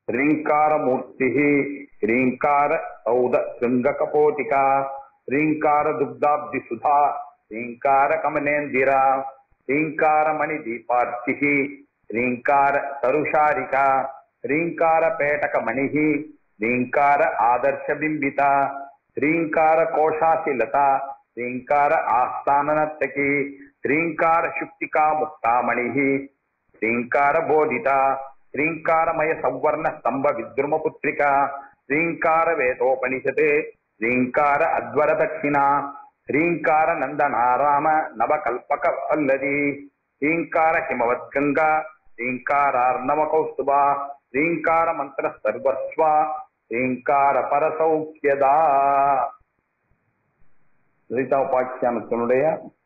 ह्रीङ्कारमूर्तिः ह्रीङ्कार सौद शृङ्गकपोटिका ह्रीङ्कारदुग्धाब्धिसुधा ह्रीङ्कारकमलेन्दिरा ह्रीङ्कारमणिदीपार्चिः ह्रीङ्कारतरुशारिका ह्रीङ्कारपेटकमणिः ह्रीङ्कार आदर्शबिम्बिता ह्रीङ्कारकोशाशिलता ह्रीङ्कार आस्थाननर्तकी ह्रीङ्कारशुक्तिकामुक्तामणिः ह्रीङ्कारबोधिता ह्रीङ्कारमय संवर्ण स्तंभ विद्रुम पुत्रिका ह्रीङ्कार वेदोपनिषत् ह्रीङ्कार अध्वर दक्षिणा ह्रीङ्कार नन्दनाराम नवकल्पक वल्लरी ह्रीङ्कार हिमवद्गङ्गा ह्रीङ्कारार्णव कौस्तुभा ह्रीङ्कार मन्त्र सर्वस्व ह्रीङ्कार பரசௌக்கியதா லலிதா உபாக்கியானத்தினுடைய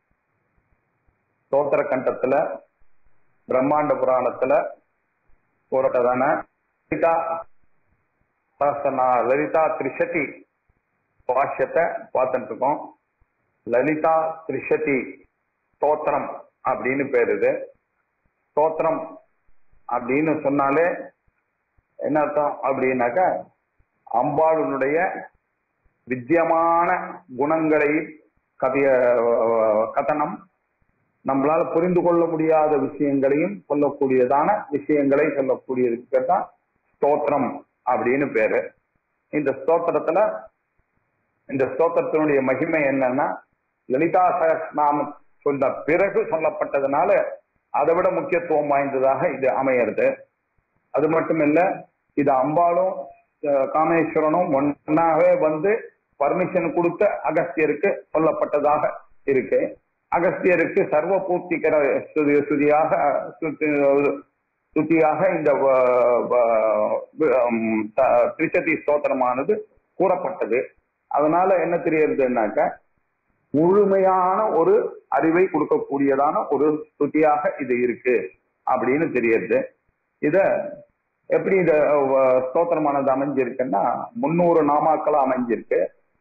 ஸ்தோத்திர கண்டத்துல பிரம்மாண்ட புராணத்துல போராட்டதான லலிதா சாஸ்திரனா லலிதா திரிசதி பாஷ்யத்தை பார்த்துட்டு இருக்கோம் லலிதா திரிசதி ஸ்தோத்திரம் அப்படின்னு பேரு இது ஸ்தோத்திரம் அப்படின்னு சொன்னாலே என்ன அர்த்தம் அப்படின்னாக்க அம்பாளுடைய வித்தியமான குணங்களை கதைய கதனம் நம்மளால புரிந்து கொள்ள முடியாத விஷயங்களையும் சொல்லக்கூடியதான விஷயங்களை சொல்லக்கூடியதுக்கு தான் ஸ்தோத்திரம் அப்படின்னு பேரு இந்த ஸ்தோத்திரத்துல இந்த ஸ்தோத்திரத்தினுடைய மகிமை என்னன்னா லலிதா சகஸ்நாமம் சொன்ன பிறகு சொல்லப்பட்டதுனால அதை விட முக்கியத்துவம் வாய்ந்ததாக இது அமையிறது அது மட்டும் இல்ல இது அம்பாளும் அஹ், காமேஸ்வரனும் ஒன்னாவே வந்து பர்மிஷன் கொடுத்த அகஸ்தியருக்கு சொல்லப்பட்டதாக இருக்கு அகஸ்தியருக்கு சர்வ பூர்த்திகர ஸ்துதி ஸ்துதியாக ஸ்துதி- ஸ்துதியாக இந்த வ- வ- உம், த- திரிசதி ஸ்தோத்திரமானது கூறப்பட்டது அதனால என்ன தெரியறதுன்னாக்க முழுமையான ஒரு அறிவை கொடுக்கக்கூடியதான ஒரு ஸ்துதியாக இது இருக்கு அப்படின்னு தெரியுது இத எப்படி இந்த அஹ், ஸ்தோத்திரமானது அமைஞ்சிருக்குன்னா முன்னூறு நாமாக்களா அமைஞ்சிருக்கு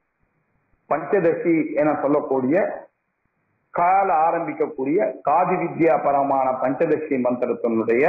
பஞ்சதசி என சொல்லக்கூடிய கால ஆரம்பிக்கக்கூடிய காதி வித்யா பரமான பஞ்சதசி மந்திரத்தினுடைய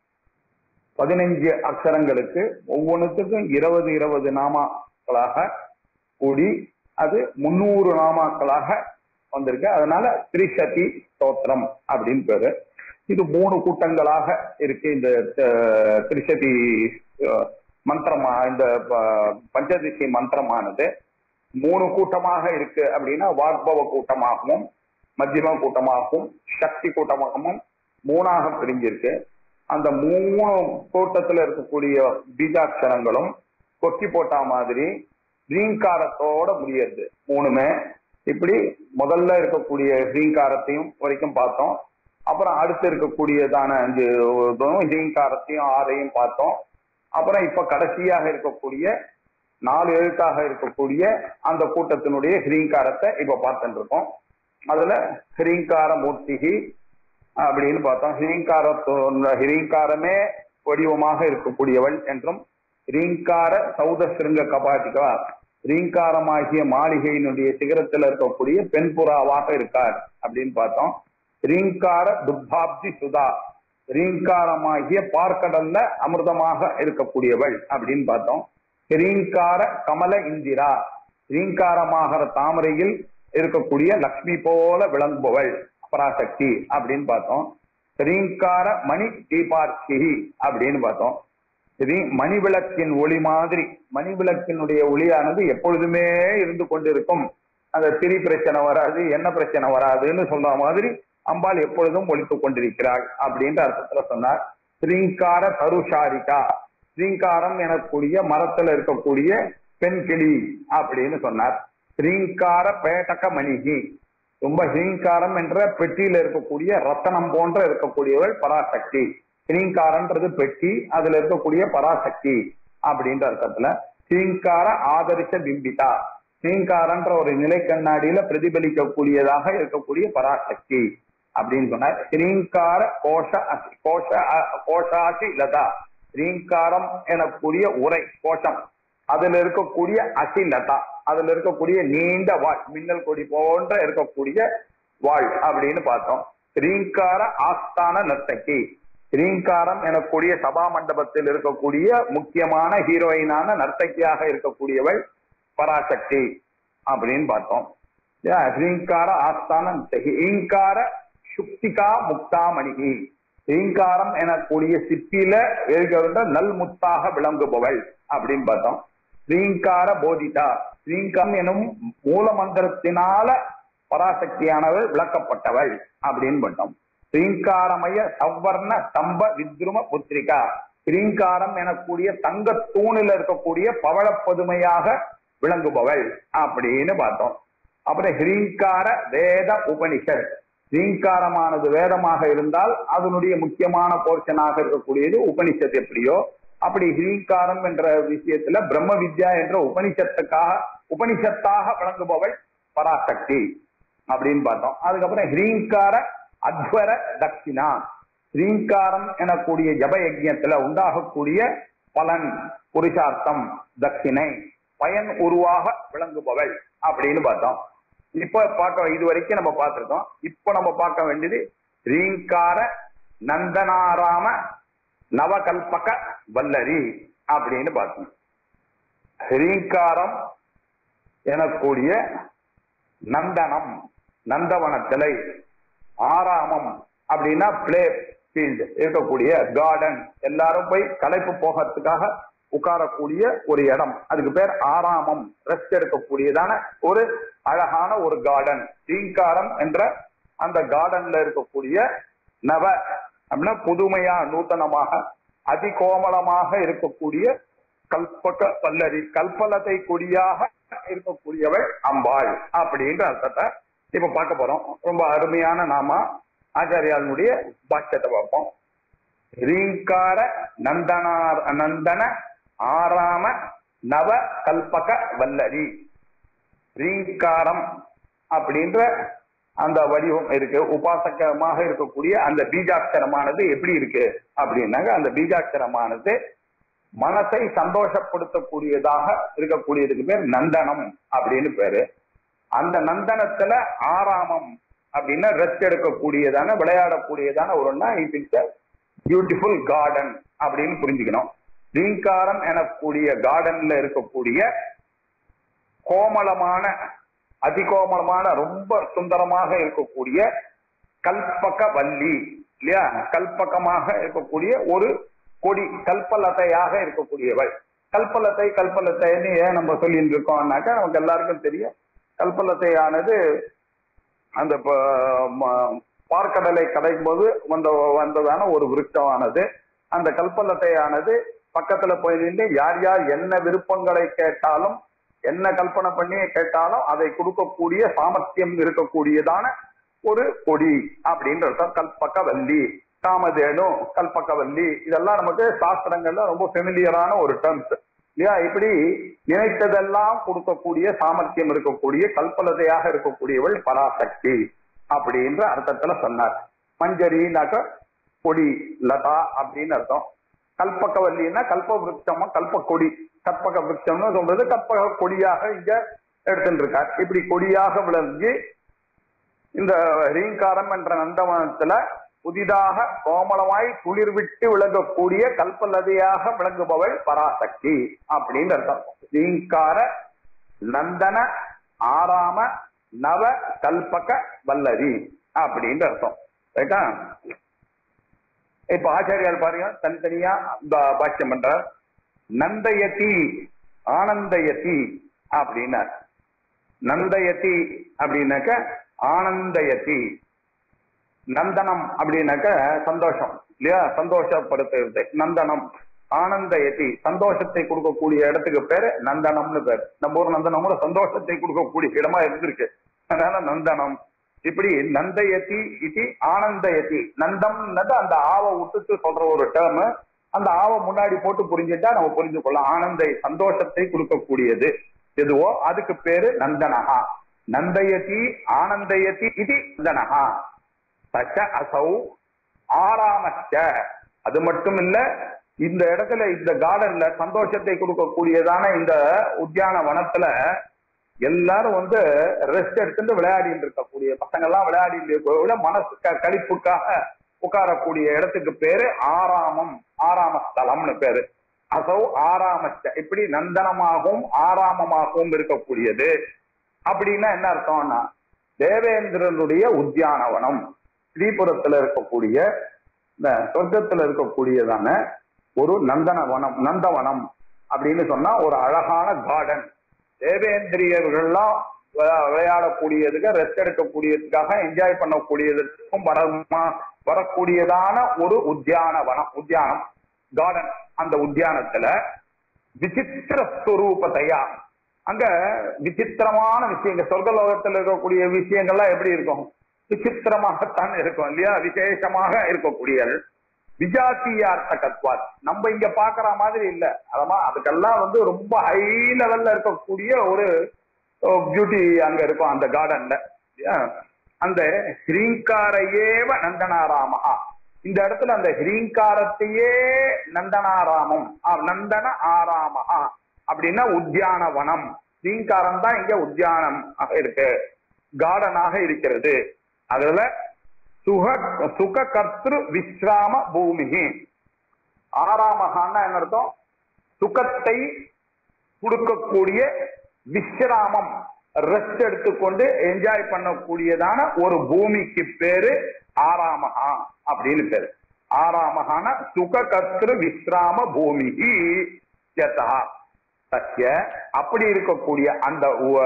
பதினஞ்சு அக்ஷரங்களுக்கு ஒவ்வொன்றுத்துக்கும் இருபது இருபது நாமாக்களாக கூடி அது முன்னூறு நாமாக்களாக வந்திருக்கு அதனால திரிசதி ஸ்தோத்திரம் அப்படின்னு பேரு இது மூணு கூட்டங்களாக இருக்கு இந்த அஹ், திரிசதி அஹ், மந்திரமா இந்த ப- பஞ்சதிசி மந்திரமானது மூணு கூட்டமாக இருக்கு அப்படின்னா வாக்பவ கூட்டமாகவும் மத்தியம கூட்டமாகவும் சக்தி கூட்டமாகவும் மூணாக பிரிஞ்சிருக்கு அந்த மூணு கூட்டத்துல இருக்கக்கூடிய பீஜாட்சரங்களும் கொக்கி போட்டா மாதிரி ரீங்காரத்தோட முடியுது மூணுமே இப்படி முதல்ல இருக்கக்கூடிய ரீங்காரத்தையும் வரைக்கும் பார்த்தோம் அப்புறம் அடுத்து இருக்கக்கூடியதான அஞ்சு இதுவும் ரீங்காரத்தையும் ஆறையும் பார்த்தோம் அப்புறம் இப்ப கடைசியாக இருக்கக்கூடிய நாலு எழுத்தாக இருக்கக்கூடிய அந்த கூட்டத்தினுடைய ஹிரீங்காரத்தை இப்ப பார்த்துட்டு இருக்கோம் அதுல ஹிரீங்கார மூர்த்திகி அப்படின்னு பார்த்தோம் ஹிரீங்கார ஹிரீங்காரமே வடிவமாக இருக்கக்கூடியவள் என்றும் ரீங்கார சௌத சிருங்க கபாட்டிகா ரீங்காரமாகிய மாளிகையினுடைய சிகரத்தில் இருக்கக்கூடிய பெண் புறாவாக இருக்கார் அப்படின்னு பார்த்தோம் ரீங்கார துப்பாப்தி சுதா ரீங்காரமாகிய பார்க்கடல்ல அமிர்தமாக இருக்கக்கூடியவள் அப்படின்னு பார்த்தோம் ரீங்கார கமல இந்திரா ரீங்காரமாகிற தாமரையில் இருக்கக்கூடிய லக்ஷ்மி போல விளங்குபவள் பராசக்தி அப்படின்னு பார்த்தோம் ரீங்கார மணி தீபார்த்தி அப்படின்னு பார்த்தோம் இது மணி விளக்கின் ஒளி மாதிரி மணி விளக்கினுடைய ஒளியானது எப்பொழுதுமே இருந்து கொண்டிருக்கும் அந்த திரி பிரச்சனை வராது என்ன பிரச்சனை வராதுன்னு சொல்ற மாதிரி அம்பாள் எப்பொழுதும் ஒழித்துக் கொண்டிருக்கிறாள் அப்படின்ற அர்த்தத்துல சொன்னார் ஸ்ரீங்கார தருஷாரிகா ஸ்ரீங்காரம் எனக்கூடிய மரத்துல இருக்கக்கூடிய பெண் கிளி அப்படின்னு சொன்னார் ஸ்ரீங்கார பேட்டக மணிகி ரொம்ப ஹீங்காரம் என்ற பெட்டியில இருக்கக்கூடிய ரத்தனம் போன்ற இருக்கக்கூடியவள் பராசக்தி ஹீங்காரன்றது பெட்டி அதுல இருக்கக்கூடிய பராசக்தி அப்படின்ற அர்த்தத்துல ஹீங்கார ஆதரிச்ச பிம்பிதா ஹீங்காரன்ற ஒரு நிலை கண்ணாடியில பிரதிபலிக்கக்கூடியதாக இருக்கக்கூடிய பராசக்தி அப்படின்னு சொன்னார் ஸ்ரீங்கார கோஷ அசி- கோஷ அ- கோஷாசி லதா ஸ்ரீங்காரம் எனக்கூடிய உரை கோஷம் அதுல இருக்கக்கூடிய அசிலதா அதுல இருக்கக்கூடிய நீண்ட வாழ் மின்னல் கொடி போன்ற இருக்கக்கூடிய வாழ் அப்படின்னு பார்த்தோம் ஸ்ரீங்கார ஆஸ்தான நர்த்தகி ரீங்காரம் எனக்கூடிய சபா மண்டபத்தில் இருக்கக்கூடிய முக்கியமான ஹீரோயினான நர்த்தகியாக இருக்கக்கூடியவள் பராசக்தி அப்படின்னு பார்த்தோம் இல்லையா? ஹ்ரீங்கார ஆஸ்தானம் ஹீங்கார சுக்திகா முக்தாமணிகி ஹீங்காரம் எனக்கூடிய சிப்பியில இருக்கின்ற நல் முத்தாக விளங்குபவள் அப்படின்னு பார்த்தோம் ஸ்ரீங்கார போதிதா ஸ்ரீங்கம் எனும் மூல மந்திரத்தினால பராசக்தியானவள் விளக்கப்பட்டவள் அப்படின்னு பார்த்தோம் ஸ்ரீங்காரமய சவ்வர்ண ஸ்தம்ப வித்ரும புத்திரிகா ஸ்ரீங்காரம் எனக்கூடிய தங்க தூணில் இருக்கக்கூடிய பவழப்பதுமையாக விளங்குபவள் அப்படின்னு பார்த்தோம் அப்புறம் ஹிரீங்கார வேத உபனிஷத் ஹிரீங்காரமானது வேதமாக இருந்தால் அதனுடைய முக்கியமான போர்ஷனாக இருக்கக்கூடியது உபனிஷத் எப்படியோ அப்படி ஹிரீங்காரம் என்ற விஷயத்துல பிரம்ம வித்யா என்ற உபனிஷத்துக்காக உபனிஷத்தாக விளங்குபவள் பராசக்தி அப்படின்னு பார்த்தோம் அதுக்கப்புறம் ஹிரீங்கார அத்வர தட்சிணா ஸ்ரீங்காரம் எனக்கூடிய ஜப யஜ்யத்துல உண்டாகக்கூடிய பலன் புருஷார்த்தம் தட்சிணை பயன் உருவாக விளங்குபவள் அப்படின்னு பார்த்தோம் இப்ப பார்க்க இது வரைக்கும் நம்ம பார்த்திருக்கோம் இப்ப நம்ம பார்க்க வேண்டியது ரீங்கார நந்தனாராம நவகல்பக வல்லரி அப்படின்னு பார்த்தோம் ரீங்காரம் எனக்கூடிய நந்தனம் நந்தவனத்திலை ஆராமம் அப்படின்னா பிளே ஃபீல்டு இருக்கக்கூடிய கார்டன் எல்லாரும் போய் களைப்பு போகிறதுக்காக உட்காரக்கூடிய ஒரு இடம் அதுக்கு பேர் ஆராமம் ரெஸ்ட் எடுக்கக்கூடியதான ஒரு அழகான ஒரு கார்டன் ஸ்ரீங்காரம் என்ற அந்த கார்டன்ல இருக்கக்கூடிய நவ அப்படின்னா புதுமையா நூத்தனமாக அதிகோமளமாக இருக்கக்கூடிய கல்பக பல்லரி கல்பலத்தை கொடியாக இருக்கக்கூடியவள் அம்பாள் அப்படின்ற அர்த்தத்தை இப்ப பார்க்க போறோம் ரொம்ப அருமையான நாம ஆச்சாரியாளுடைய பாஷ்யத்தை பார்ப்போம் ரீங்கார நந்தனார் நந்தன ஆராம நவ கல்பக வல்லரி ரீங்காரம் அப்படின்ற அந்த வடிவம் இருக்கு உபாசகமாக இருக்கக்கூடிய அந்த பீஜாட்சரமானது எப்படி இருக்கு அப்படின்னாங்க அந்த பீஜாட்சரமானது மனசை சந்தோஷப்படுத்தக்கூடியதாக இருக்கக்கூடியதுக்கு பேர் நந்தனம் அப்படின்னு பேரு அந்த நந்தனத்துல ஆராமம் அப்படின்னா ரெஸ்ட் எடுக்கக்கூடியதான விளையாடக்கூடியதான ஒருன்னா இட்ஸ் பியூட்டிஃபுல் கார்டன் அப்படின்னு புரிஞ்சுக்கணும் ரீங்காரம் எனக்கூடிய கார்டன்ல இருக்கக்கூடிய கோமளமான அதிகோமளமான ரொம்ப சுந்தரமாக இருக்கக்கூடிய கல்பக வள்ளி இல்லையா கல்பகமாக இருக்கக்கூடிய ஒரு கொடி கல்பலத்தையாக இருக்கக்கூடியவள் கல்பலத்தை கல்பலத்தைன்னு ஏன் நம்ம சொல்லிட்டு இருக்கோம்னாக்கா நமக்கு எல்லாருக்கும் தெரியும் கல்பலத்தையானது அந்த ப- ம- பார்க்கடலை கடைக்கும் போது வந்த வந்ததான ஒரு விருட்சமானது அந்த கல்பலத்தையானது பக்கத்துல போய் நின்று யார் யார் என்ன விருப்பங்களை கேட்டாலும் என்ன கல்பனை பண்ணி கேட்டாலும் அதை கொடுக்கக்கூடிய சாமர்த்தியம் இருக்கக்கூடியதான ஒரு கொடி அப்படின்ற அர்த்தம் கல்பக்கவல்லி காமதேனு கல்பக்கவல்லி இதெல்லாம் நமக்கு சாஸ்திரங்கள்ல ரொம்ப ஃபெமிலியரான ஒரு டேர்ம்ஸ் இல்லையா இப்படி நினைத்ததெல்லாம் கொடுக்கக்கூடிய சாமர்த்தியம் இருக்கக்கூடிய கல்பலதையாக இருக்கக்கூடியவள் பராசக்தி அப்படின்ற அர்த்தத்துல சொன்னார் மஞ்சரினாக்க கொடி லதா அப்படின்னு அர்த்தம் கல்பக்கவல்லின்னா கல்ப விருட்சமா கல்ப கொடி கற்பக விருட்சம்னு சொல்றது கற்பக கொடியாக இங்க எடுத்துட்டு இருக்கார் இப்படி கொடியாக விளங்கி இந்த ரீங்காரம் என்ற நந்தவனத்துல புதிதாக கோமளமாய் துளிர் விட்டு விளங்கக்கூடிய கல்பலதையாக விளங்குபவள் பராசக்தி அப்படின்னு அர்த்தம் ரீங்கார நந்தன ஆராம நவ கல்பக வல்லரி அப்படின்னு அர்த்தம் ரைட்டா இப்ப ஆச்சாரியால் பாருங்க தனித்தனியா பா- பாஷ்யம் பண்றார் நந்தயதி ஆனந்தயதி அப்படின்னார் நந்தயதி அப்படின்னாக்க ஆனந்தயதி நந்தனம் அப்படின்னாக்க சந்தோஷம் இல்லையா சந்தோஷப்படுத்துறது நந்தனம் ஆனந்தயதி சந்தோஷத்தை கொடுக்கக்கூடிய இடத்துக்கு பேரு நந்தனம்னு பேரு நம்ம ஊர் நந்தனம் கூட சந்தோஷத்தை கொடுக்கக்கூடிய இடமா இருந்திருக்கு அதனால நந்தனம் இப்படி நந்தயதி இது ஆனந்தயதி நந்தம்னது அந்த ஆவை விட்டுட்டு சொல்ற ஒரு டேர்ம் அந்த ஆவை முன்னாடி போட்டு புரிஞ்சுட்டா நம்ம புரிஞ்சு கொள்ளலாம் ஆனந்த சந்தோஷத்தை கொடுக்கக்கூடியது எதுவோ அதுக்கு பேரு நந்தனஹா நந்தயதி ஆனந்தயதி இது நந்தனஹா சச்ச அசௌ ஆறாமச்ச அது மட்டும் இல்ல இந்த இடத்துல இந்த கார்டன்ல சந்தோஷத்தை கொடுக்கக்கூடியதான இந்த உத்தியான வனத்துல எல்லாரும் வந்து ரெஸ்ட் எடுத்துட்டு விளையாடிட்டு இருக்கக்கூடிய பசங்க எல்லாம் விளையாடிட்டு இருக்க விட மனசு க- கழிப்புக்காக உட்காரக்கூடிய இடத்துக்கு பேரு ஆராமம் ஆராம ஸ்தலம்னு பேரு அசௌ ஆராமச்ச இப்படி நந்தனமாகவும் ஆராமமாகவும் இருக்கக்கூடியது அப்படின்னா என்ன அர்த்தம்னா தேவேந்திரனுடைய உத்தியானவனம் ஸ்ரீபுரத்துல இருக்கக்கூடிய இந்த சொர்க்கத்துல இருக்கக்கூடியதான ஒரு நந்தனவனம் நந்தவனம் அப்படின்னு சொன்னா ஒரு அழகான கார்டன் தேவேந்திரியர்கள்லாம் விளா- விளையாடக்கூடியதுக்கு ரெஸ்ட் எடுக்கக்கூடியதுக்காக என்ஜாய் பண்ணக்கூடியதுக்கும் வரமா வரக்கூடியதான ஒரு உத்தியானவனம் உத்தியானம் கார்டன் அந்த உத்தியானத்துல விசித்திர ஸ்வரூபத்தையா அங்க விசித்திரமான விஷயங்கள் சொர்க்கலோகத்தில் இருக்கக்கூடிய விஷயங்கள்லாம் எப்படி இருக்கும் விசித்திரமாகத்தான் இருக்கும் இல்லையா விசேஷமாக இருக்கக்கூடியது விஜாத்தியார்த்தகத்வாத் நம்ம இங்க பாக்குற மாதிரி இல்ல அதமா அதுக்கெல்லாம் வந்து ரொம்ப ஹை லெவல்ல இருக்கக்கூடிய ஒரு பியூட்டி அங்க இருக்கும் அந்த கார்டன்ல அந்த ஹிரீங்காரையேவ நந்தனாராமஹா இந்த இடத்துல அந்த ஹிரீங்காரத்தையே நந்தனாராமம் ஆ, நந்தன ஆராமஹா அப்படின்னா உத்தியானவனம் ஹிரீங்காரம் தான் இங்க உத்தியானம் இருக்கு கார்டனாக இருக்கிறது அதுல சுக சுக கர்த்திரு விஸ்ராம பூமி ஆறாமகான்னா என்ன அர்த்தம் சுகத்தை கொடுக்கக்கூடிய விஸ்ராமம் ரெஸ்ட் எடுத்துக்கொண்டு என்ஜாய் பண்ணக்கூடியதான ஒரு பூமிக்கு பேரு ஆறாமகா அப்படின்னு பேரு ஆறாமகான சுக கர்த்திரு விஸ்ராம பூமி யதா சத்ய அப்படி இருக்கக்கூடிய அந்த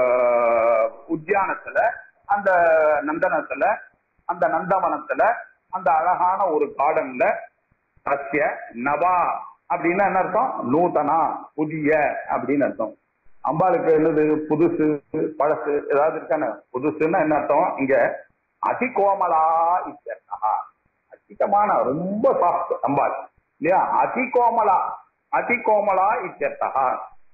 உ- உத்தியானத்துல அந்த நந்தனத்துல அந்த நந்தவனத்துல அந்த அழகான ஒரு கார்டன்ல சத்ய நவா அப்படின்னா என்ன அர்த்தம் நூதனா புதிய அப்படின்னு அர்த்தம் அம்பாளுக்கு என்னது புதுசு பழசு ஏதாவது இருக்கானே புதுசுன்னா என்ன அர்த்தம் இங்க அதிகோமலா இத்தியர்த்தா அதிகமான ரொம்ப சாஃப்ட் அம்பாள் இல்லையா அதிகோமலா அதிகோமலா இத்தியர்த்தா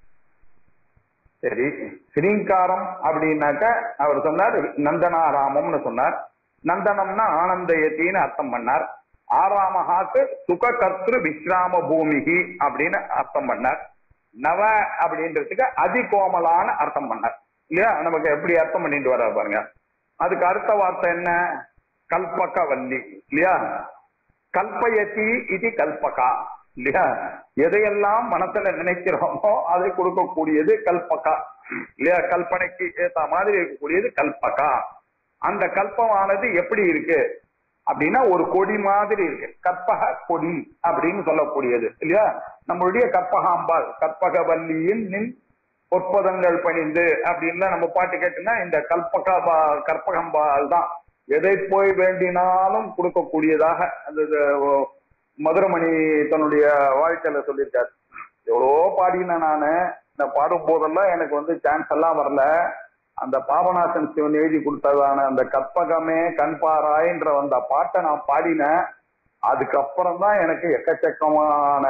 சரி ஸ்ரீங்காரம் அப்படின்னாக்க அவர் சொன்னார் நந்தனாராமம்னு சொன்னார் நந்தனம்னா ஆனந்தயத்தின்னு அர்த்தம் பண்ணார் ஆறாமஹாக்கு சுக கர்த்திரு விஸ்ராம பூமிகி அப்படின்னு அர்த்தம் பண்ணார் நவ அப்படின்றதுக்கு அதிகோமலான அர்த்தம் பண்ணார் இல்லையா நமக்கு எப்படி அர்த்தம் பண்ணிட்டு வர்றாரு பாருங்க அதுக்கு அடுத்த வார்த்தை என்ன கல்பக வல்லி இல்லையா கல்பயதி இது கல்பகா இல்லையா எதையெல்லாம் மனசுல நினைக்கிறோமோ அதை கொடுக்கக்கூடியது கல்பகா இல்லையா கல்பனைக்கு ஏத்த மாதிரி இருக்கக்கூடியது கல்பகா அந்த கல்பமானது எப்படி இருக்கு அப்படின்னா ஒரு கொடி மாதிரி இருக்கு கற்பக கொடி அப்படின்னு சொல்லக்கூடியது இல்லையா நம்மளுடைய கற்பகாம்பாள் கற்பக வல்லியின் நின் பொற்பதங்கள் பணிந்து அப்படின்லாம் நம்ம பாட்டு கேட்டுன்னா இந்த கல்பக பா- கற்பகம்பாள் தான் எதை போய் வேண்டினாலும் கொடுக்கக்கூடியதாக அந்த இது, ஓ, மதுரமணி தன்னுடைய வாழ்க்கையில சொல்லியிருக்காரு எவ்வளோ பாடினேன் நானு இந்த பாடும் போதெல்லாம் எனக்கு வந்து சான்ஸ் எல்லாம் வரல அந்த பாபநாசன் சிவன் எழுதி கொடுத்ததான அந்த கற்பகமே கண்பாராய்ன்ற அந்த பாட்டை நான் பாடினேன் அதுக்கப்புறம் தான் எனக்கு எக்கச்சக்கமான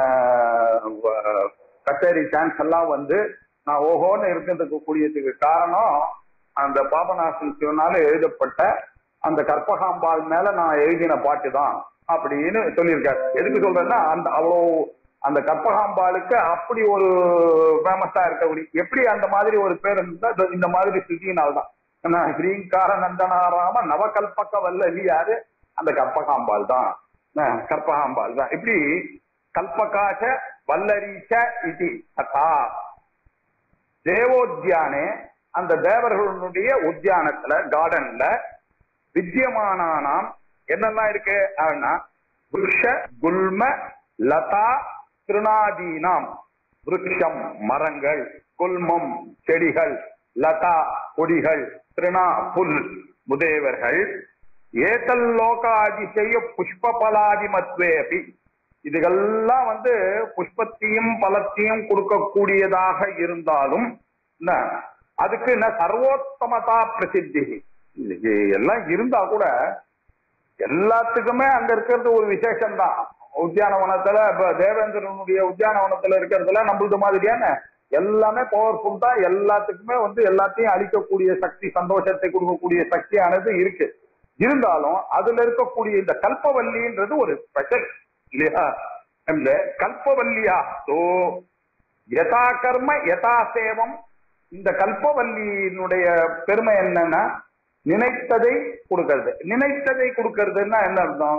வ- கச்சேரி சான்ஸ் எல்லாம் வந்து நான் ஓஹோன்னு இருக்கிறதுக்கு கூடியதுக்கு காரணம் அந்த பாபநாசன் சிவனால எழுதப்பட்ட அந்த கற்பகாம்பாள் மேல நான் எழுதின பாட்டு தான் அப்படின்னு சொல்லியிருக்காரு எதுக்கு சொல்றேன்னா அந்த அவ்வளோ அந்த கற்பகாம்பாளுக்கு அப்படி ஒரு ஃபேமஸா இருக்கக்கூடிய எப்படி அந்த மாதிரி ஒரு பேர் இருந்தா இது- இந்த மாதிரி ஸ்ருதியினால்தான் ஏன்னா ஸ்ரீங்கார நந்தனாராம நவகல்பக வல்லவி யாரு அந்த கற்பகாம்பாள் தான் அஹ் கற்பகாம்பாள் தான் இப்படி கல்பகாச்ச வல்லரீச்ச இது ததா தேவோத்தியானே அந்த தேவர்களுடைய உத்தியானத்துல கார்டன்ல வித்தியமானானாம் என்னெல்லாம் இருக்கு அப்படின்னா விருஷ குல்ம லதா திருநாதீனாம் விருட்சம் மரங்கள் குல்மம் செடிகள் லதா கொடிகள் திருணா புல் முதேவர்கள் ஏதல் லோகாதிசய புஷ்ப பலாதி மத்வேபி இதுகெல்லாம் வந்து புஷ்பத்தையும் பலத்தையும் கொடுக்கக்கூடியதாக இருந்தாலும் என்ன, அதுக்கு என்ன சர்வோத்தமதா பிரசித்தி இது எல்லாம் இருந்தா கூட எல்லாத்துக்குமே அங்க இருக்கிறது ஒரு விசேஷம் தான் உத்தியானவனத்துல இப்ப தேவேந்திரனுடைய உத்தியானவனத்துல இருக்கிறதுல நம்மளது மாதிரியான எல்லாமே பவர்ஃபுல் தான் எல்லாத்துக்குமே வந்து எல்லாத்தையும் அழிக்கக்கூடிய சக்தி சந்தோஷத்தை கொடுக்கக்கூடிய சக்தியானது இருக்கு இருந்தாலும் அதுல இருக்கக்கூடிய இந்த கல்பவல்லின்றது ஒரு ஸ்பெஷல் இல்லையா இந்த கல்பவல்லியா சோ யதா கர்ம யதா சேவம் இந்த கல்பவல்லியினுடைய பெருமை என்னன்னா நினைத்ததை கொடுக்கறது நினைத்ததை கொடுக்கறதுன்னா என்ன அர்த்தம்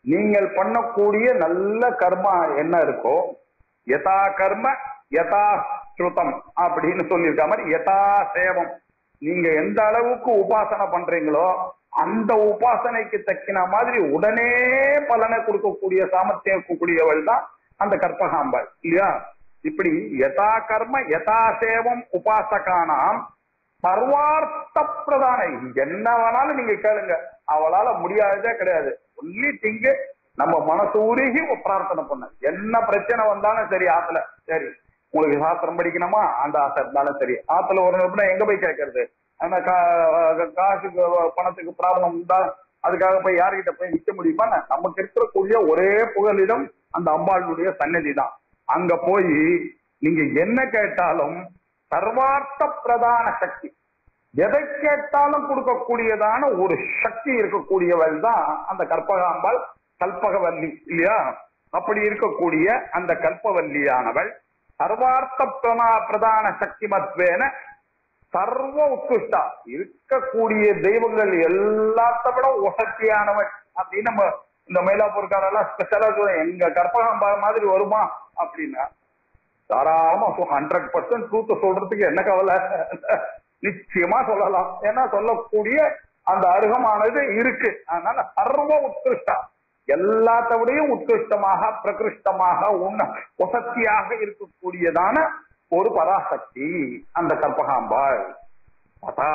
நீங்கள் பண்ணக்கூடிய நல்ல கர்மா என்ன இருக்கோ யதா கர்ம யதா ஸ்ருதம் அப்படின்னு சொல்லியிருக்க மாதிரி யதா சேவம் நீங்க எந்த அளவுக்கு உபாசனை பண்றீங்களோ அந்த உபாசனைக்கு தக்கின மாதிரி உடனே பலனை கொடுக்கக்கூடிய சாமர்த்தியம் இருக்கக்கூடியவள் தான் அந்த கற்பகாம்பாள் இல்லையா இப்படி யதா கர்ம யதா சேவம் உபாசகானாம் சர்வார்த்த பிரதான என்ன வேணாலும் நீங்க கேளுங்க அவளால முடியாததே கிடையாது ஒன்லி திங்கு நம்ம மனசு உருகி பிரார்த்தனை பண்ண என்ன பிரச்சனை வந்தாலும் சரி ஆத்துல சரி உங்களுக்கு சாஸ்திரம் படிக்கணுமா அந்த ஆசை இருந்தாலும் சரி ஆத்துல ஒரு நிமிடம் எங்க போய் கேட்கறது அந்த கா- காசுக்கு பணத்துக்கு ப்ராப்ளம் இருந்தா அதுக்காக போய் யார்கிட்ட போய் நிக்க முடியுமா நமக்கு இருக்கக்கூடிய ஒரே புகலிடம் அந்த அம்பாளுடைய சன்னதி தான் அங்க போய் நீங்க என்ன கேட்டாலும் சர்வார்த்த பிரதான சக்தி எதை கேட்டாலும் கொடுக்கக்கூடியதான ஒரு சக்தி இருக்கக்கூடியவள் தான் அந்த கற்பகாம்பாள் கல்பகவல்லி இல்லையா அப்படி இருக்கக்கூடிய அந்த கல்பவல்லியானவள் சர்வார்த்த பிரதா பிரதான சக்தி மத்வேன சர்வ உத்கிருஷ்டா இருக்கக்கூடிய தெய்வங்கள் எல்லாத்த விட உசத்தியானவள் அப்படின்னு நம்ம இந்த மயிலாப்பூர்காரெல்லாம் ஸ்பெஷலா சொல்லுவோம் எங்க கற்பகாம்பா மாதிரி வருமா அப்படின்னா தாராளமா ஹண்ட்ரட் பர்சன்ட் ட்ரூத் சொல்றதுக்கு என்ன கவலை நிச்சயமா சொல்லலாம் ஏன்னா சொல்லக்கூடிய அந்த அருகமானது இருக்கு அதனால சர்வ உத்கிருஷ்டா எல்லாத்த விடையும் உத்கிருஷ்டமாக பிரகிருஷ்டமாக உன்ன வசத்தியாக இருக்கக்கூடியதான ஒரு பராசக்தி அந்த கற்பகாம்பாள் அதா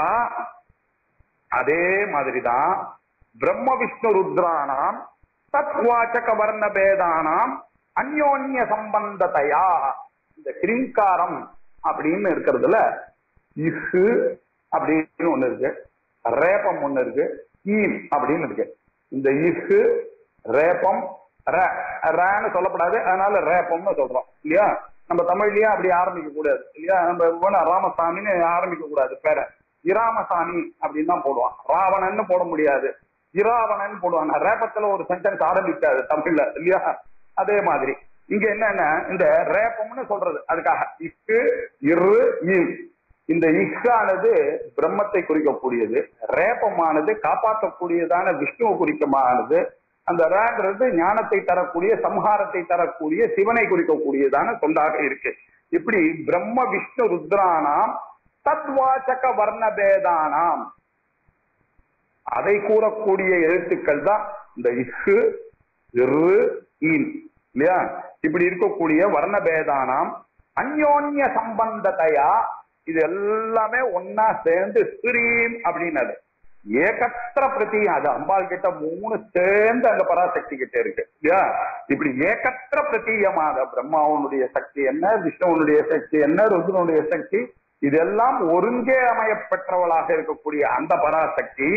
அதே மாதிரிதான் பிரம்ம விஷ்ணு ருத்ரானாம் தத்வாச்சக வர்ண பேதானாம் அந்யோன்ய சம்பந்தத்தையா இந்த கிரீங்காரம் அப்படின்னு இருக்கிறதுல இசு அப்படின்னு ஒண்ணு இருக்கு ரேப்பம் ஒண்ணு இருக்கு ஈம் அப்படின்னு இருக்கு இந்த இசு ரேப்பம் ர ரேன்னு சொல்லப்படாது அதனால ரேப்பம்னு சொல்றோம் இல்லையா நம்ம தமிழ்லயே அப்படி ஆரம்பிக்க கூடாது இல்லையா நம்ம வேணா ராமசாமின்னு ஆரம்பிக்க கூடாது பேரை இராமசாமி அப்படின்னு தான் போடுவான் ராவணன்னு போட முடியாது இராவணன் போடுவாங்க ரேப்பத்துல ஒரு சென்டென்ஸ் ஆரம்பிக்காது தமிழ்ல இல்லையா அதே மாதிரி இங்க என்னன்னா இந்த ரேப்பம்னு சொல்றது அதுக்காக இக்கு இரு ஈம் இந்த இக்கானது பிரம்மத்தை குறிக்கக்கூடியது ரேப்பமானது காப்பாற்றக்கூடியதான விஷ்ணுவை குறிக்கமானது அந்த ரேங்கிறது ஞானத்தை தரக்கூடிய சம்ஹாரத்தை தரக்கூடிய சிவனை குறிக்கக்கூடியதான சொல்லாக இருக்கு இப்படி பிரம்ம விஷ்ணு ருத்ரானாம் தத்வாச்சக வர்ணபேதானாம் அதை கூறக்கூடிய எழுத்துக்கள் தான் இந்த இக்கு இரு ஈன் இல்லையா இப்படி இருக்கக்கூடிய வர்ணபேதானாம் அந்யோன்ய சம்பந்தத்தையா இது எல்லாமே ஒன்னா சேர்ந்து ஸ்ரீம் அப்படின்னது ஏகத்திர பிரதி அது அம்பாள் கிட்ட மூணு சேர்ந்து அங்க பராசக்தி கிட்ட இருக்கு இல்லையா இப்படி ஏகத்திர பிரதீயமாக பிரம்மாவனுடைய சக்தி என்ன விஷ்ணுவனுடைய சக்தி என்ன ருத்ரனுடைய சக்தி இதெல்லாம் ஒருங்கே அமையப்பெற்றவளாக இருக்கக்கூடிய அந்த பராசக்தி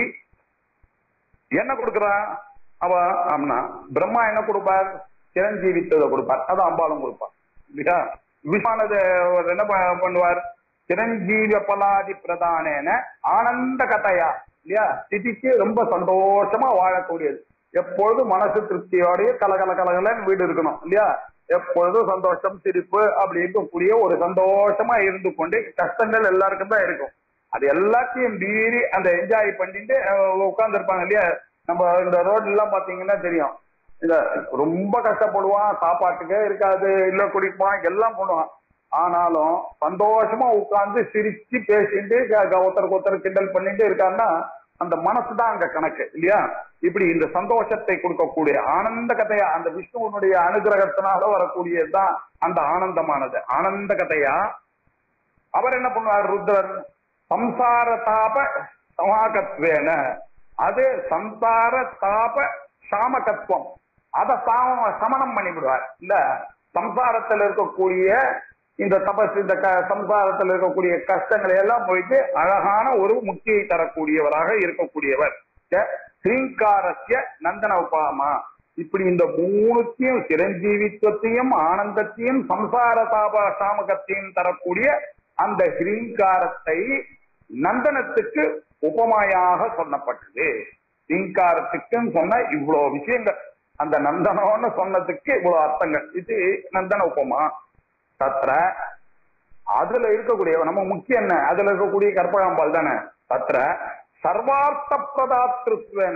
என்ன கொடுக்குறா அவ ஆம்னா பிரம்மா என்ன கொடுப்பார் சிரஞ்சீவித்ததை கொடுப்பார் அது அம்பாலும் கொடுப்பார் இல்லையா விஷ்வானது என்ன ப- பண்ணுவார் சிரஞ்சீவி பலாதி பிரதானேன ஆனந்த கதையா இல்லையா திதிக்கு ரொம்ப சந்தோஷமா வாழக்கூடியது எப்பொழுதும் மனசு திருப்தியோடய கலகல கலகலன்னு வீடு இருக்கணும் இல்லையா எப்பொழுதும் சந்தோஷம் சிரிப்பு அப்படி இருக்கக்கூடிய ஒரு சந்தோஷமா இருந்து கொண்டு கஷ்டங்கள் எல்லாருக்கும் தான் இருக்கும் அது எல்லாத்தையும் மீறி அந்த என்ஜாய் பண்ணிட்டு உட்கார்ந்து இருப்பாங்க இல்லையா நம்ம இந்த ரோட்ல எல்லாம் பாத்தீங்கன்னா தெரியும் இந்த ரொம்ப கஷ்டப்படுவான் சாப்பாட்டுக்கே இருக்காது இல்ல குடிப்பான் எல்லாம் பண்ணுவான் ஆனாலும் சந்தோஷமா உட்கார்ந்து சிரிச்சு பேசிட்டு க- க- ஒருத்தருக்கு ஒருத்தர் கிண்டல் பண்ணிட்டு இருக்காங்கன்னா அந்த மனசு தான் அங்க கணக்கு இல்லையா இப்படி இந்த சந்தோஷத்தை கொடுக்கக்கூடிய ஆனந்த கதையா அந்த விஷ்ணுவனுடைய அனுகிரகத்தினால வரக்கூடியதுதான் அந்த ஆனந்தமானது ஆனந்த கதையா அவர் என்ன பண்ணுவார் ருத்ரர் சம்சார தாப சமாகத்வேன அது சம்சார தாப சாமகத்துவம் அத சாம சமணம் பண்ணிவிடுவார் இல்ல சம்சாரத்தில் இருக்கக்கூடிய இந்த தபஸ் இந்த க சம்சாரத்தில் இருக்கக்கூடிய கஷ்டங்களை எல்லாம் போயிட்டு அழகான ஒரு முக்தியை தரக்கூடியவராக இருக்கக்கூடியவர் ச- ஸ்ரீங்காரஸ்ய நந்தன உபாமா இப்படி இந்த மூணுத்தையும் சிரஞ்சீவித்துவத்தையும் ஆனந்தத்தையும் சம்சார தாப சாமகத்தையும் தரக்கூடிய அந்த ஸ்ரீங்காரத்தை நந்தனத்துக்கு உபமாயாக சொல்லப்பட்டது ஸ்ரீங்காரத்துக்குன்னு சொன்ன இவ்வளவு விஷயங்கள் அந்த நந்தனம்னு சொன்னதுக்கு இவ்வளவு அர்த்தங்கள் இது நந்தன உபமா தத்ர அதுல இருக்கக்கூடிய நம்ம முக்கியம் என்ன அதுல இருக்கக்கூடிய கற்பகாம்பால் தானே தத்ர சர்வார்த்த பிரதாத்ருத்வேன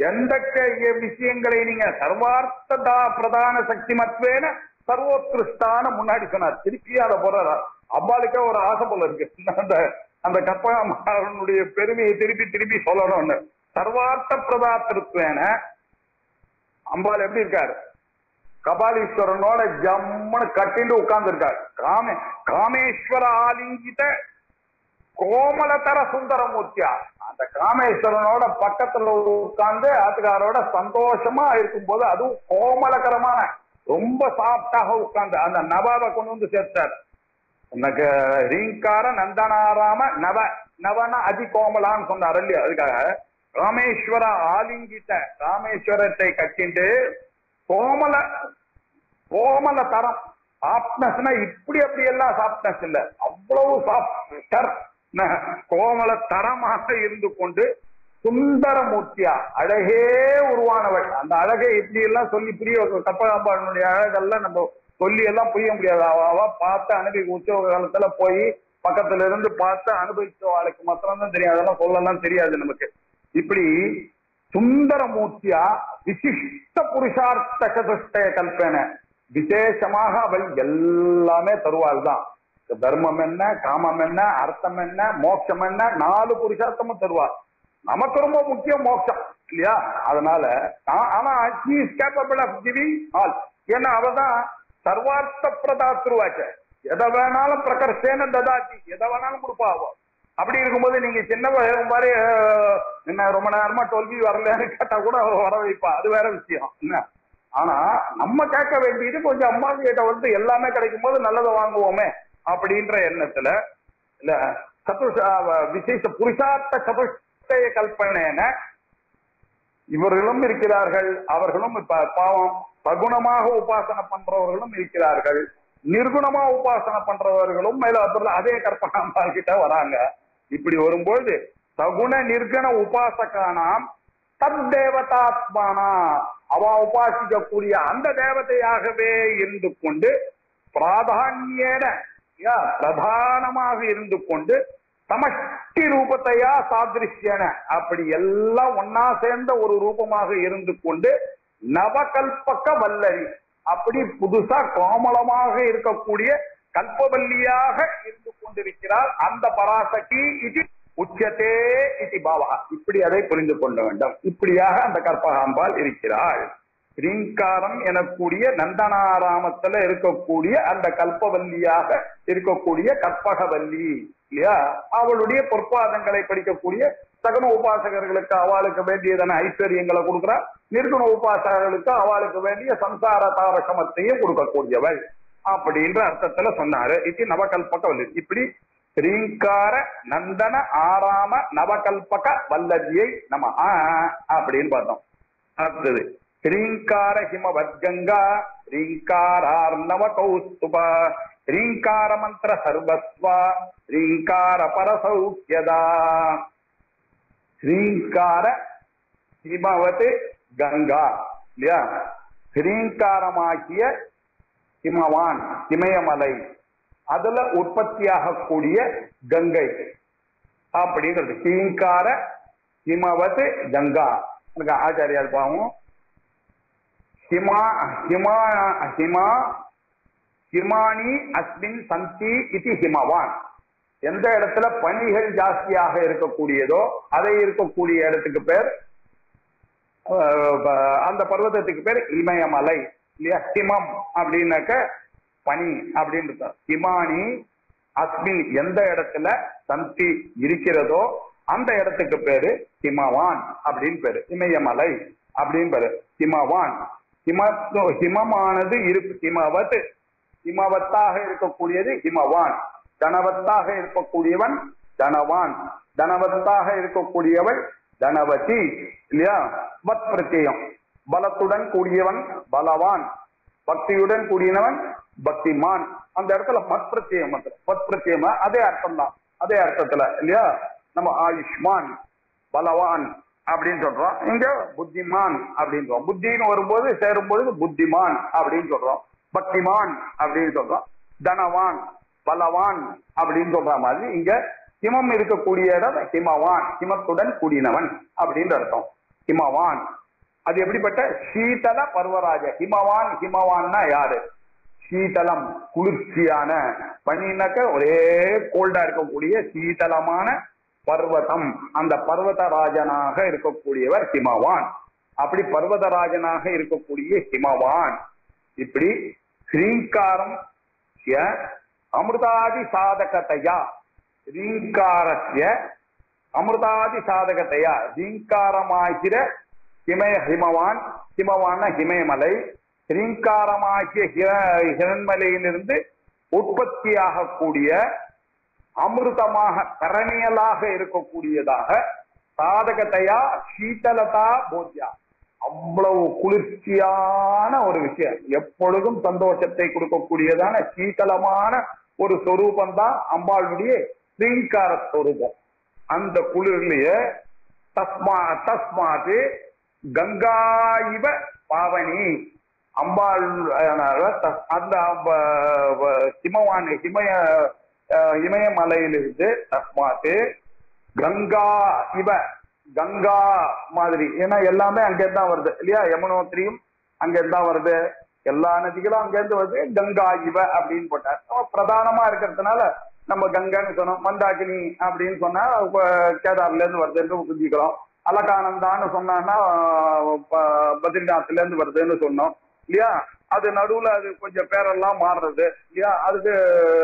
எந்த க- விஷயங்களை நீங்க சர்வார்த்ததா பிரதான சக்தி மத்வேன சர்வோத்கிருஷ்டான முன்னாடி சொன்னார் திருப்பி அதை போறாரா அம்பாளுக்கே ஒரு ஆசை போல இருக்கு அந்த அந்த கற்பகனுடைய பெருமையை திருப்பி திருப்பி சொல்லணும்னு சர்வார்த்த பிரதாத்திருத்வேன அம்பாள் எப்படி இருக்காரு கபாலீஸ்வரனோட ஜம்முன்னு கட்டிண்டு உட்கார்ந்து இருக்காரு காமே காமேஸ்வர ஆலிங்கிட்ட கோமலதர சுந்தரமூர்த்தியா அந்த காமேஸ்வரனோட பக்கத்துல உட்கார்ந்து ஆத்துக்காரோட சந்தோஷமா இருக்கும்போது அதுவும் கோமலகரமான ரொம்ப சாஃப்டாக உட்கார்ந்து அந்த நவாவை கொண்டு வந்து சேர்த்தார் உனக்கு ரீங்கார நந்தனாராம நவ நவன அதி கோமலான்னு சொன்னார் இல்லையா அதுக்காக ராமேஸ்வர ஆலிங்கிட்ட ராமேஸ்வரத்தை கட்டிண்டு கோமல கோமல தரம் சாப்ட்னஸ்னா இப்படி அப்படி எல்லாம் சாப்ட்னஸ் இல்ல அவ்வளவு சாப்டர் கோமல தரமாக இருந்து கொண்டு சுந்தரமூர்த்தியா அழகே உருவானவள் அந்த அழகை இப்படி எல்லாம் சொல்லி புரிய கப்பகாம்பாளுடைய அழகெல்லாம் நம்ம சொல்லி எல்லாம் புரிய முடியாது அவ அவ பார்த்து அனுபவி உற்சவ காலத்துல போய் பக்கத்துல இருந்து பார்த்து அனுபவிச்ச ஆளுக்கு மாத்திரம் தெரியும் அதெல்லாம் சொல்லலாம் தெரியாது நமக்கு இப்படி சுந்தரமூர்த்தியா விசிஷ்ட புருஷார்த்த சதுஷ்டய கல்பனை விசேஷமாக அவள் எல்லாமே தருவாள் தான் தர்மம் என்ன காமம் என்ன அர்த்தம் என்ன மோட்சம் என்ன நாலு புருஷார்த்தமும் தருவாள் நமக்கு ரொம்ப முக்கியம் மோட்சம் இல்லையா அதனால ஆ- ஆனா he is capable of giving all ஏன்னா அவதான் சர்வார்த்த பிரதாத்ருவாச்ச எதை வேணாலும் பிரகர்ஷேன ததாத்தி எதை வேணாலும் கொடுப்பா அவ அப்படி இருக்கும்போது நீங்க சின்ன வயசு மாதிரி அஹ், என்ன ரொம்ப நேரமா டொல்வி வரலன்னு கேட்டா கூட அவ வர வைப்பா அது வேற விஷயம் என்ன ஆனா நம்ம கேட்க வேண்டியது கொஞ்சம் அம்மா கிட்ட வந்து எல்லாமே கிடைக்கும் போது நல்லதை வாங்குவோமே அப்படின்ற எண்ணத்துல இல்ல சதுஷ அஹ், விசேஷ புருஷார்த்த சதுஷ்டய கல்பனைன இவர்களும் இருக்கிறார்கள் அவர்களும் இப்ப பாவம் சகுணமாக உபாசனை பண்றவர்களும் இருக்கிறார்கள் நிர்குணமா உபாசனை பண்றவர்களும் மேல அதுல அதே கற்பகாம்பால் கிட்ட வராங்க இப்படி வரும்போது சகுண நிர்குண உபாசகானாம் தத் தேவதாத்மானா அவ உபாசிக்கக்கூடிய அந்த தேவதையாகவே இருந்து கொண்டு பிராதான்யேன யா, பிரதானமாக இருந்து கொண்டு சமஷ்டி ரூபத்தையா சாதிருஷ்யன அப்படி எல்லாம் ஒன்னா சேர்ந்த ஒரு ரூபமாக இருந்து கொண்டு நவகல்பக வல்லரி அப்படி புதுசா கோமளமாக இருக்கக்கூடிய கல்பவல்லியாக இருந்து கொண்டிருக்கிறார் அந்த பராசக்தி இது உச்சத்தே இது பாவா இப்படி அதை புரிந்து கொள்ள வேண்டும் இப்படியாக அந்த கற்பகாம்பாள் இருக்கிறாள் ரீங்காரம் எனக்கூடிய நந்தனாராமத்துல இருக்கக்கூடிய அந்த கல்பவல்லியாக இருக்கக்கூடிய கற்பகவல்லி இல்லையா அவளுடைய பொற்பாதங்களை படிக்கக்கூடிய சகன உபாசகர்களுக்கு அவளுக்கு வேண்டியதான ஐஸ்வர்யங்களை கொடுக்கிறா நிர்குண உபாசகர்களுக்கு அவளுக்கு வேண்டிய சம்சார தாரகமத்தையும் கொடுக்கக்கூடியவள் அப்படின்ற அர்த்தத்துல சொன்னாரு இது நவகல்பக வல்லி இப்படி ரீங்கார நந்தன ஆராம நவகல்பக வல்லதியை நம்ம ஆ அப்படின்னு பார்த்தோம் அடுத்தது ரீங்கார ஹிமவத்கங்கா ரீங்காரார்ணவ கௌஸ்துப ரீங்கார மந்திர சர்வஸ்வா ரீங்கார பரசௌக்கியதா ஸ்ரீங்கார ஹிமவத் கங்கா இல்லையா ஸ்ரீங்காரமாக்கிய ஹிமவான் இமயமலை அதுல உற்பத்தியாகக்கூடிய கங்கை அப்படிங்கிறது ஹீங்கார ஹிமவத் கங்கா எனக்கு ஆச்சாரியால் பாவம் ஹிமா ஹிமா ஹிமா ஹிமானி அஸ்மின் சந்தி இது ஹிமவான் எந்த இடத்துல பனிகள் ஜாஸ்தியாக இருக்கக்கூடியதோ அதை இருக்கக்கூடிய இடத்துக்கு பேர் அஹ், ப- அந்த பர்வதத்துக்கு பேர் இமயமலை இல்லையா ஹிமம் அப்படின்னாக்க பனி அப்படின்னு இருக்கும். ஹிமானி அஸ்மின் எந்த இடத்துல சந்தி இருக்கிறதோ அந்த இடத்துக்கு பேரு ஹிமவான் அப்படின்னு பேரு இமயமலை அப்படின்னு பேரு ஹிமவான் ஹிம ஹிமமானது இருக்கு ஹிமவத் ஹிமவத்தாக இருக்கக்கூடியது ஹிமவான் தனவத்தாக இருக்கக்கூடியவன் தனவான் தனவத்தாக இருக்கக்கூடியவள் தனவதி இல்லையா வத் பிரத்யம் பலத்துடன் கூடியவன் பலவான் பக்தியுடன் கூடியவன் பக்திமான் அந்த இடத்துல மத் பிரத்யம் மத் பிரத்யம் அதே அர்த்தம் தான் அதே அர்த்தத்துல இல்லையா நம்ம ஆயுஷ்மான் பலவான் அப்படின்னு சொல்றோம் இங்க புத்திமான் அப்படின்றோம் புத்தின்னு வரும்போது சேரும் பொழுது புத்திமான் அப்படின்னு சொல்றோம் பக்திமான் அப்படின்னு சொல்றோம் தனவான் பலவான் அப்படின்னு சொல்ற மாதிரி இங்க ஹிமம் இருக்கக்கூடிய இடம் ஹிமவான் ஹிமத்துடன் கூடினவன் அப்படின்னு அர்த்தம் ஹிமவான் அது எப்படிப்பட்ட சீதல பர்வராஜ ஹிமவான் ஹிமவான்னா யாரு சீதலம் குளிர்ச்சியான பனினாக்க ஒரே கோல்டா இருக்கக்கூடிய சீதளமான பர்வதம் அந்த பர்வதராஜனாக இருக்கக்கூடியவர் ஹிமவான் அப்படி பர்வதராஜனாக இருக்கக்கூடிய ஹிமவான் இப்படி ஸ்ரீங்காரம் அமிர்தாதி சாதகத்தையா ரீங்காரஸ்ய அமிர்தாதி சாதகத்தையா ரீங்காரமாகிற ஹிமய ஹிமவான் ஹிமவான ஹிமயமலை ரீங்காரமாகிய ஹி- ஹிரண்மலையிலிருந்து உற்பத்தியாகக்கூடிய அமிர்தமாக கரணியலாக இருக்கக்கூடியதாக சாதகத்தையா சீதலதா போத்யா அவ்வளவு குளிர்ச்சியான ஒரு விஷயம் எப்பொழுதும் சந்தோஷத்தை கொடுக்கக்கூடியதான சீதளமான ஒரு சொரூபம் தான் அம்பாளுடைய ஸ்ரீங்கார சொரூபம் அந்த குளிர்லயே தஸ்மா தஸ்மாது கங்கா இவ பாவனி அம்பாள் அதனால த- அந்த ப- ப- ஹிமவான் ஹிமய அஹ், இமயமலையிலிருந்து தஸ்மாத்து கங்கா இவ கங்கா மாதிரி ஏன்னா எல்லாமே அங்கேருந்து தான் வருது இல்லையா யமுனோத்திரியும் அங்கேருந்து தான் வருது எல்லா நதிகளும் அங்கேருந்து வருது கங்கா இவ அப்படின்னு போட்டார் நம்ம பிரதானமா இருக்கிறதுனால நம்ம கங்கைன்னு சொன்னோம் மந்தாகினி அப்படின்னு சொன்னா இப்ப கேதார்ல இருந்து வருதுன்னு புரிஞ்சுக்கிறோம் அலகானந்தான்னு சொன்னான்னா ப- பத்ரிநாத்ல இருந்து வருதுன்னு சொன்னோம் இல்லையா அது நடுவுல அது கொஞ்சம் பேரெல்லாம் மாறுறது இல்லையா அதுக்கு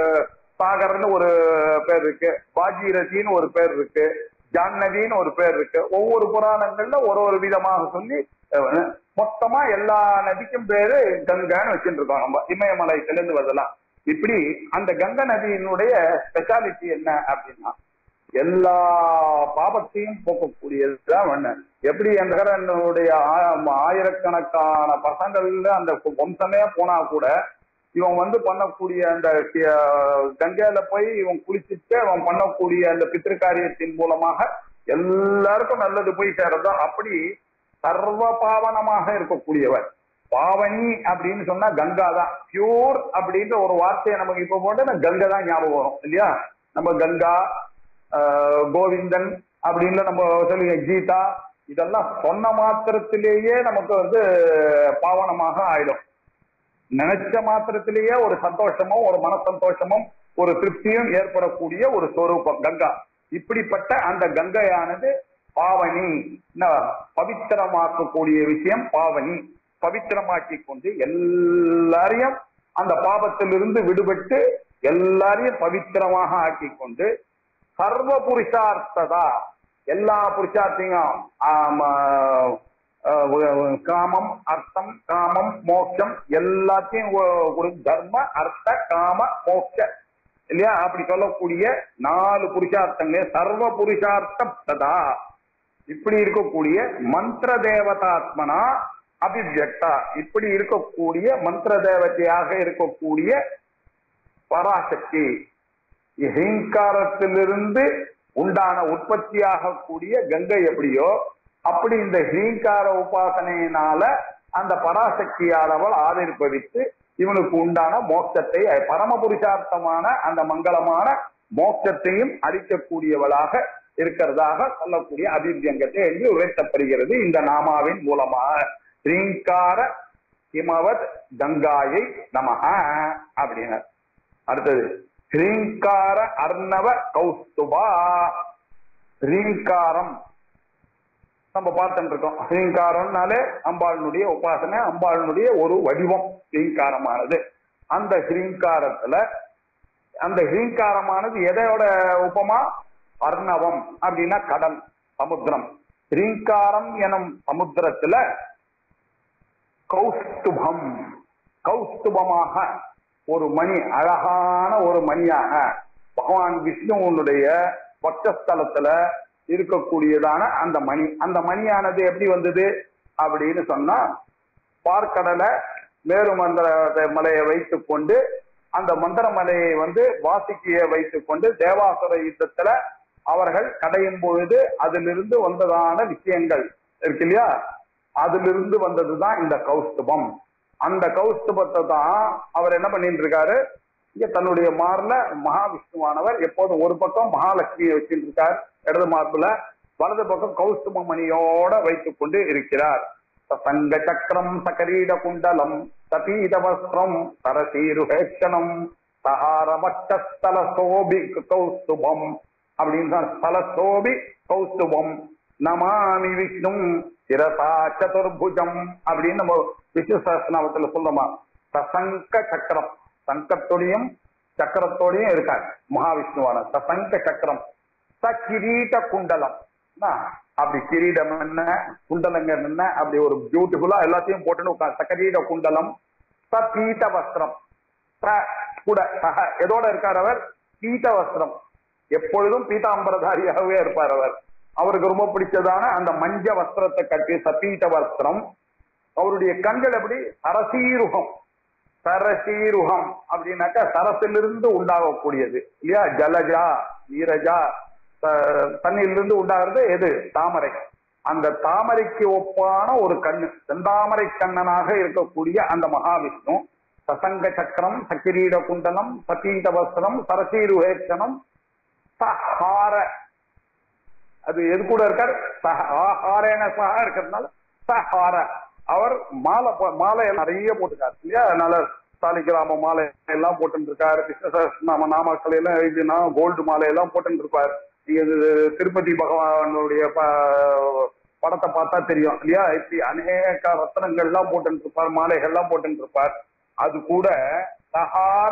சாகர்னு ஒரு பேர் இருக்கு பாஜீரதின்னு ஒரு பேர் இருக்கு ஜான்னதின்னு ஒரு பேர் இருக்கு ஒவ்வொரு புராணங்கள்ல ஒரு ஒரு விதமாக சொல்லி அஹ், மொத்தமா எல்லா நதிக்கும் பேரு கங்கைன்னு வச்சுட்டு இருக்கோம் நம்ம இமயமலையில இருந்து வரலாம் இப்படி அந்த கங்கை நதியினுடைய ஸ்பெஷாலிட்டி என்ன அப்படின்னா எல்லா பாபத்தையும் போக்கக்கூடியதுதான் ஒண்ணு எப்படி என்கிறனுடைய ஆயிரக்கணக்கான பசங்கள்ல அந்த வம்சமே போனா கூட இவன் வந்து பண்ணக்கூடிய அந்த அஹ், கங்கையில போய் இவன் குளிச்சுட்டு அவன் பண்ணக்கூடிய அந்த பித்திருக்காரியத்தின் மூலமாக எல்லாருக்கும் நல்லது போய் சேரதோ அப்படி சர்வ பாவனமாக இருக்கக்கூடியவர் பாவனி அப்படின்னு சொன்னா கங்கா தான் பியூர் அப்படின்ற ஒரு வார்த்தையை நமக்கு இப்ப போட்டு கங்கை தான் ஞாபகம் வரும் இல்லையா நம்ம கங்கா ஆஹ், கோவிந்தன் அப்படின்னு நம்ம சொல்லுங்க கீதா இதெல்லாம் சொன்ன மாத்திரத்திலேயே நமக்கு வந்து பாவனமாக ஆயிடும் நினைச்ச மாத்திரத்திலேயே ஒரு சந்தோஷமும் ஒரு மன சந்தோஷமும் ஒரு திருப்தியும் ஏற்படக்கூடிய ஒரு சொரூபம் கங்கா இப்படிப்பட்ட அந்த கங்கையானது பாவனி என்ன, பவித்திரமாக்கக்கூடிய விஷயம் பாவனி பவித்திரமாக்கி கொண்டு எல்லாரையும் அந்த பாவத்திலிருந்து விடுபட்டு எல்லாரையும் பவித்திரமாக ஆக்கி கொண்டு சர்வ புருஷார்த்ததா எல்லா புருஷார்த்தையும் ஆமா, அஹ், ஒ- காமம் அர்த்தம் காமம் மோட்சம் எல்லாத்தையும் ஒ- ஒரு தர்ம அர்த்த காம மோட்ச இல்லையா அப்படி சொல்லக்கூடிய நாலு புருஷார்த்தங்கள் சர்வ புருஷார்த்தம் ததா இப்படி இருக்கக்கூடிய மந்திர தேவதாத்மனா அபிவியக்தா இப்படி இருக்கக்கூடிய மந்திர தேவதையாக இருக்கக்கூடிய பராசக்தி ஹீங்காரத்திலிருந்து உண்டான உற்பத்தியாகக்கூடிய கங்கை எப்படியோ அப்படி இந்த ஹீங்கார உபாசனையினால அந்த பராசக்தியானவள் ஆவிர்பவித்து இவனுக்கு உண்டான மோட்சத்தை பரம புருஷார்த்தமான அந்த மங்களமான மோட்சத்தையும் அளிக்கக்கூடியவளாக இருக்கிறதாக சொல்லக்கூடிய அபிவியங்கத்தை என்று உரைத்தப்படுகிறது இந்த நாமாவின் மூலமாக ஸ்ரீங்கார ஹிமவத் கங்காயை நமஹ அப்படின்னார் அடுத்தது ஸ்ரீங்கார அர்ணவ கௌஸ்துபா ஸ்ரீங்காரம் நம்ம பார்த்துட்டு இருக்கோம் ஸ்ரீங்காரம்னாலே அம்பாளினுடைய உபாசனை அம்பாளினுடைய ஒரு வடிவம் ஸ்ரீங்காரமானது அந்த ஸ்ரீங்காரத்துல அந்த ஹீங்காரமானது எதையோட உபமா அர்ணவம் அப்படின்னா கடல் சமுத்திரம் ஸ்ரீங்காரம் எனும் சமுத்திரத்துல கௌஸ்துபம் கௌஸ்துபமாக ஒரு மணி அழகான ஒரு மணியாக பகவான் விஷ்ணுவனுடைய பட்சஸ்தலத்துல இருக்கக்கூடியதான அந்த மணி அந்த மணியானது எப்படி வந்தது அப்படின்னு சொன்னா பார்க்கடலை மேரு மந்திர மலையை வைத்துக் கொண்டு அந்த மந்திர மலையை வந்து வாசிக்கிய வைத்துக் கொண்டு தேவாசுர யுத்தத்துல அவர்கள் கடையும் பொழுது அதிலிருந்து வந்ததான விஷயங்கள் இருக்கு இல்லையா அதிலிருந்து வந்ததுதான் இந்த கௌஸ்துபம் அந்த கௌஸ்துபத்தை தான் அவர் என்ன பண்ணிட்டு இருக்காரு இங்க தன்னுடைய மார்ல மகாவிஷ்ணுவானவர் எப்போதும் ஒரு பக்கம் மகாலட்சுமியை வச்சுட்டு இருக்கார் இடது மார்புல வலது பக்கம் கௌஸ்தும மணியோட வைத்துக் கொண்டு இருக்கிறார் சங்க சக்கரம் சகரீட குண்டலம் சபீத வஸ்திரம் சரசீருஹேட்சணம் சஹாரமட்டஸ்தல சோபி கௌஸ்துபம் அப்படின்னு தான் ஸ்தல சோபி கௌஸ்துபம் நமாமி விஷ்ணு சிரசா சதுர்புஜம் அப்படின்னு நம்ம விஷ்ணு சஹஸ்ரநாமத்துல சொல்லுமா சசங்க சக்கரம் சங்கத்தோடையும் சக்கரத்தோடையும் இருக்கார் மகாவிஷ்ணுவான சசங்க சக்கரம் ச கிரீட குண்டலம் என்ன? அப்படி கிரீடம் என்ன குண்டலங்க என்ன அப்படி ஒரு பியூட்டிஃபுல்லா எல்லாத்தையும் போட்டுன்னு உட்கார் சக்கரீட குண்டலம் ச பீத வஸ்திரம் ச கூட சக எதோட இருக்கார் அவர் பீத வஸ்திரம் எப்பொழுதும் பீதாம்பரதாரியாகவே இருப்பார் அவர் அவருக்கு ரொம்ப பிடிச்சதான அந்த மஞ்ச வஸ்திரத்தை கட்டி சபீத வஸ்திரம் அவருடைய கண்கள் எப்படி அரசீருகம் சரசீருகம் அப்படின்னாக்கா சரசிலிருந்து உண்டாகக்கூடியது இல்லையா ஜலஜா நீரஜா த- தண்ணியிலிருந்து உண்டாகிறது எது தாமரை அந்த தாமரைக்கு ஒப்பான ஒரு கண்ணு செந்தாமரை கண்ணனாக இருக்கக்கூடிய அந்த மகாவிஷ்ணு சசங்க சக்கரம் சக்கிரீட குண்டலம் சதீத வஸ்திரம் சரசீருகேட்சணம் சஹார அது எது கூட இருக்கார் சஹ- ஆஹாரேன சஹா இருக்கிறதுனால சஹார அவர் மாலை போ- மாலை எல்லாம் நிறைய போட்டுக்காரு இல்லையா அதனால சாலிகிராம மாலை எல்லாம் போட்டு இருக்காரு கிருஷ்ண நாமக்கல் எல்லாம் இதுனா கோல்டு மாலை எல்லாம் போட்டு இருப்பார் நீங்க இது திருப்பதி பகவானுடைய ப- படத்தை பார்த்தா தெரியும் இல்லையா இப்படி அநேக ரத்தனங்கள் எல்லாம் போட்டு இருப்பார் மாலைகள் எல்லாம் போட்டு இருப்பார் அது கூட சஹார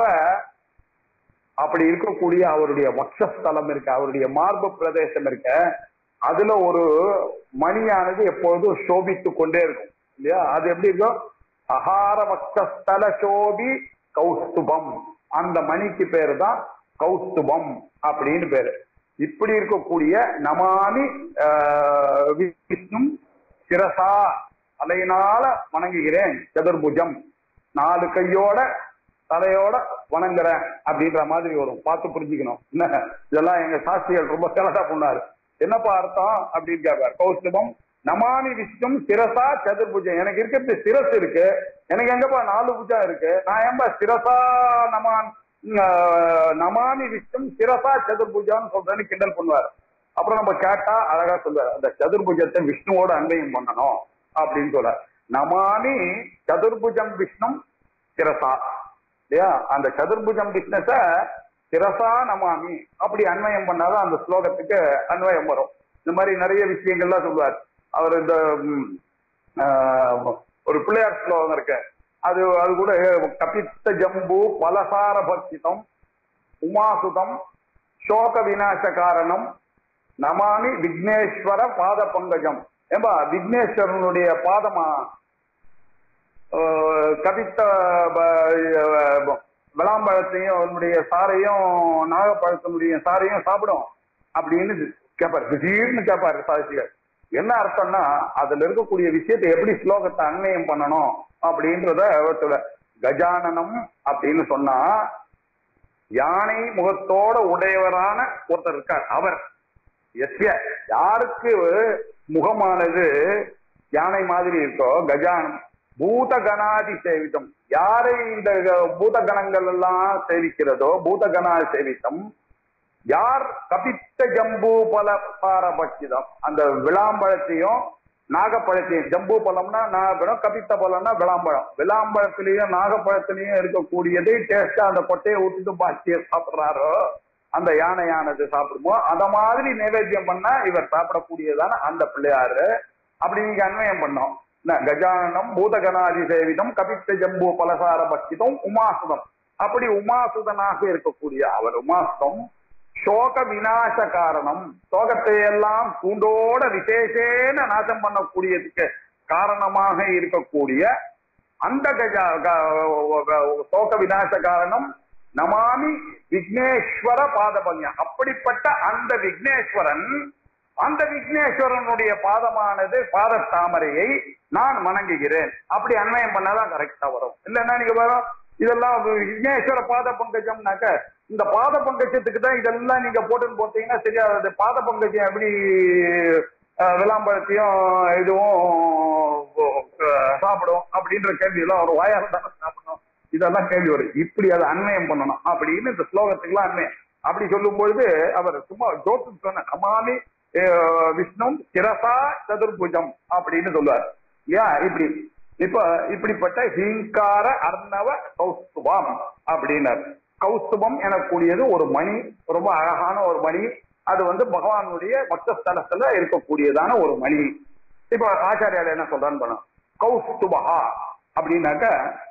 அப்படி இருக்கக்கூடிய அவருடைய வக்ஷஸ்தலம் இருக்க அவருடைய மார்பு பிரதேசம் இருக்க அதுல ஒரு மணியானது எப்பொழுதும் சோபித்து கொண்டே இருக்கும் இல்லையா அது எப்படி இருக்கும் அகார வக்ஷஸ்தல சோபி கௌஸ்துபம் அந்த மணிக்கு பேரு தான் கௌஸ்துபம் அப்படின்னு பேரு இப்படி இருக்கக்கூடிய நமாமி ஆஹ், விஷ்ணு சிரசா அலையினால வணங்குகிறேன் சதுர்புஜம் நாலு கையோட தலையோட வணங்குறேன் அப்படின்ற மாதிரி வரும் பார்த்து புரிஞ்சுக்கணும் என்ன இதெல்லாம் எங்க சாஸ்திரிகள் ரொம்ப செலடா பண்ணாரு என்னப்பா அர்த்தம் அப்படின்னு கேட்பார் கௌஸ்துபம் நமாமி விஷ்ணும் சிரசா சதுர்புஜம் எனக்கு இருக்கிறது சிரஸ் இருக்கு எனக்கு எங்கப்பா நாலு புஜம் இருக்கு நான் ஏன்பா சிரசா நமான் ஆஹ், நமாமி விஷ்ணும் சிரசா சதுர்புஜான்னு சொல்றேன்னு கிண்டல் பண்ணுவார் அப்புறம் நம்ம கேட்டா அழகா சொல்லுவார் அந்த சதுர்புஜத்தை விஷ்ணுவோட அன்பையும் பண்ணணும் அப்படின்னு சொல்ற நமாமி சதுர்புஜம் விஷ்ணும் சிரசா இல்லையா அந்த சதுர்புஜம் பிசினஸ சிரசா நமாமி அப்படி அன்வயம் பண்ணாதான் அந்த ஸ்லோகத்துக்கு அன்வயம் வரும் இந்த மாதிரி நிறைய விஷயங்கள்லாம் சொல்லுவார் அவர் இந்த ம், ஆஹ், ஒரு பிள்ளையார் ஸ்லோகம் இருக்கு அது அது கூட கபித்த ஜம்பு பலசார பக்திதம் உமாசுதம் சோக விநாச காரணம் நமாமி விக்னேஸ்வர பாத பங்கஜம் ஏம்பா விக்னேஸ்வரனுடைய பாதமா ஆஹ் கவித்த ப- ப- விளாம்பழத்தையும் அவனுடைய சாரையும் நாகப்பழத்தினுடைய சாரையும் சாப்பிடும் அப்படின்னு கேட்பாரு திடீர்னு கேட்பாரு சாட்சிகள் என்ன அர்த்தம்னா அதுல இருக்கக்கூடிய விஷயத்தை எப்படி ஸ்லோகத்தை அன்வயம் பண்ணணும் அப்படின்றத அவர் சொல்ல கஜானனம் அப்படின்னு சொன்னா யானை முகத்தோட உடையவரான ஒருத்தர் இருக்கார் அவர் எஸ்ய யாருக்கு முகமானது யானை மாதிரி இருக்கோ கஜானம் பூத கணாதி சேவிதம் யாரை இந்த பூத கணங்கள் எல்லாம் சேவிக்கிறதோ பூத கணா சேவித்தம் யார் கபித்த ஜம்பு பல பாரபட்சிதம் அந்த விளாம்பழத்தையும் நாகப்பழத்தையும் ஜம்பு பழம்னா நாகப்பழம் கபித்த பழம்னா விளாம்பழம் விளாம்பழத்திலையும் நாகப்பழத்திலையும் இருக்கக்கூடியது டேஸ்டா அந்த கொட்டையை விட்டுட்டு பாக்கிய சாப்பிடுறாரோ அந்த யானையானது சாப்பிடுமோ அத மாதிரி நைவேத்தியம் பண்ணா இவர் சாப்பிடக்கூடியதான அந்த பிள்ளையாரு அப்படி நீங்க அன்வயம் பண்ணோம் என்ன, கஜானனம் பூதகணாதி சேவிதம் கபித்த ஜம்பு பலசார பக்திதம் உமாசுதம் அப்படி உமாசுதனாக இருக்கக்கூடிய அவர் உமாசுதம் சோக விநாச காரணம் சோகத்தை எல்லாம் கூண்டோட விசேஷேன நாசம் பண்ணக்கூடியதுக்கு காரணமாக இருக்கக்கூடிய அந்த கஜா க- சோக விநாச காரணம் நமாமி விக்னேஸ்வர பாதபங்யம் அப்படிப்பட்ட அந்த விக்னேஸ்வரன் அந்த விக்னேஸ்வரனுடைய பாதமானது பாத தாமரையை நான் வணங்குகிறேன் அப்படி அன்வயம் பண்ணாதான் கரெக்டா வரும் இல்லைன்னா நீங்க வரும் இதெல்லாம் விக்னேஸ்வர பாத பங்கஜம்னாக்க இந்த பாத பங்கஜத்துக்கு தான் இதெல்லாம் நீங்க போட்டுன்னு போட்டீங்கன்னா சரியா அது பாத பங்கஜம் எப்படி அஹ், விளாம்பழத்தையும் இதுவும் அஹ், சாப்பிடும் அப்படின்ற கேள்வி எல்லாம் ஒரு வாயால தான் சாப்பிடணும் இதெல்லாம் கேள்வி வரும் இப்படி அதை அன்வயம் பண்ணணும் அப்படின்னு இந்த ஸ்லோகத்துக்குலாம் அன்வயம் அப்படி சொல்லும் பொழுது அவர் சும்மா ஜோக்கு சொன்ன நமாமி அஹ், விஷ்ணு சிரசா சதுர்புஜம் அப்படின்னு சொல்லுவார் இல்லையா இப்படி இப்ப இப்படிப்பட்ட ஹீங்கார அர்ணவ கௌஸ்துபம் அப்படின்னார் கௌஸ்துபம் எனக்கூடியது ஒரு மணி ரொம்ப அழகான ஒரு மணி அது வந்து பகவானுடைய பக்தஸ்தலத்துல இருக்கக்கூடியதான ஒரு மணி இப்ப ஆச்சாரியார் என்ன சொல்றான்னு பண்ண கௌஸ்துபஹா அப்படின்னாக்க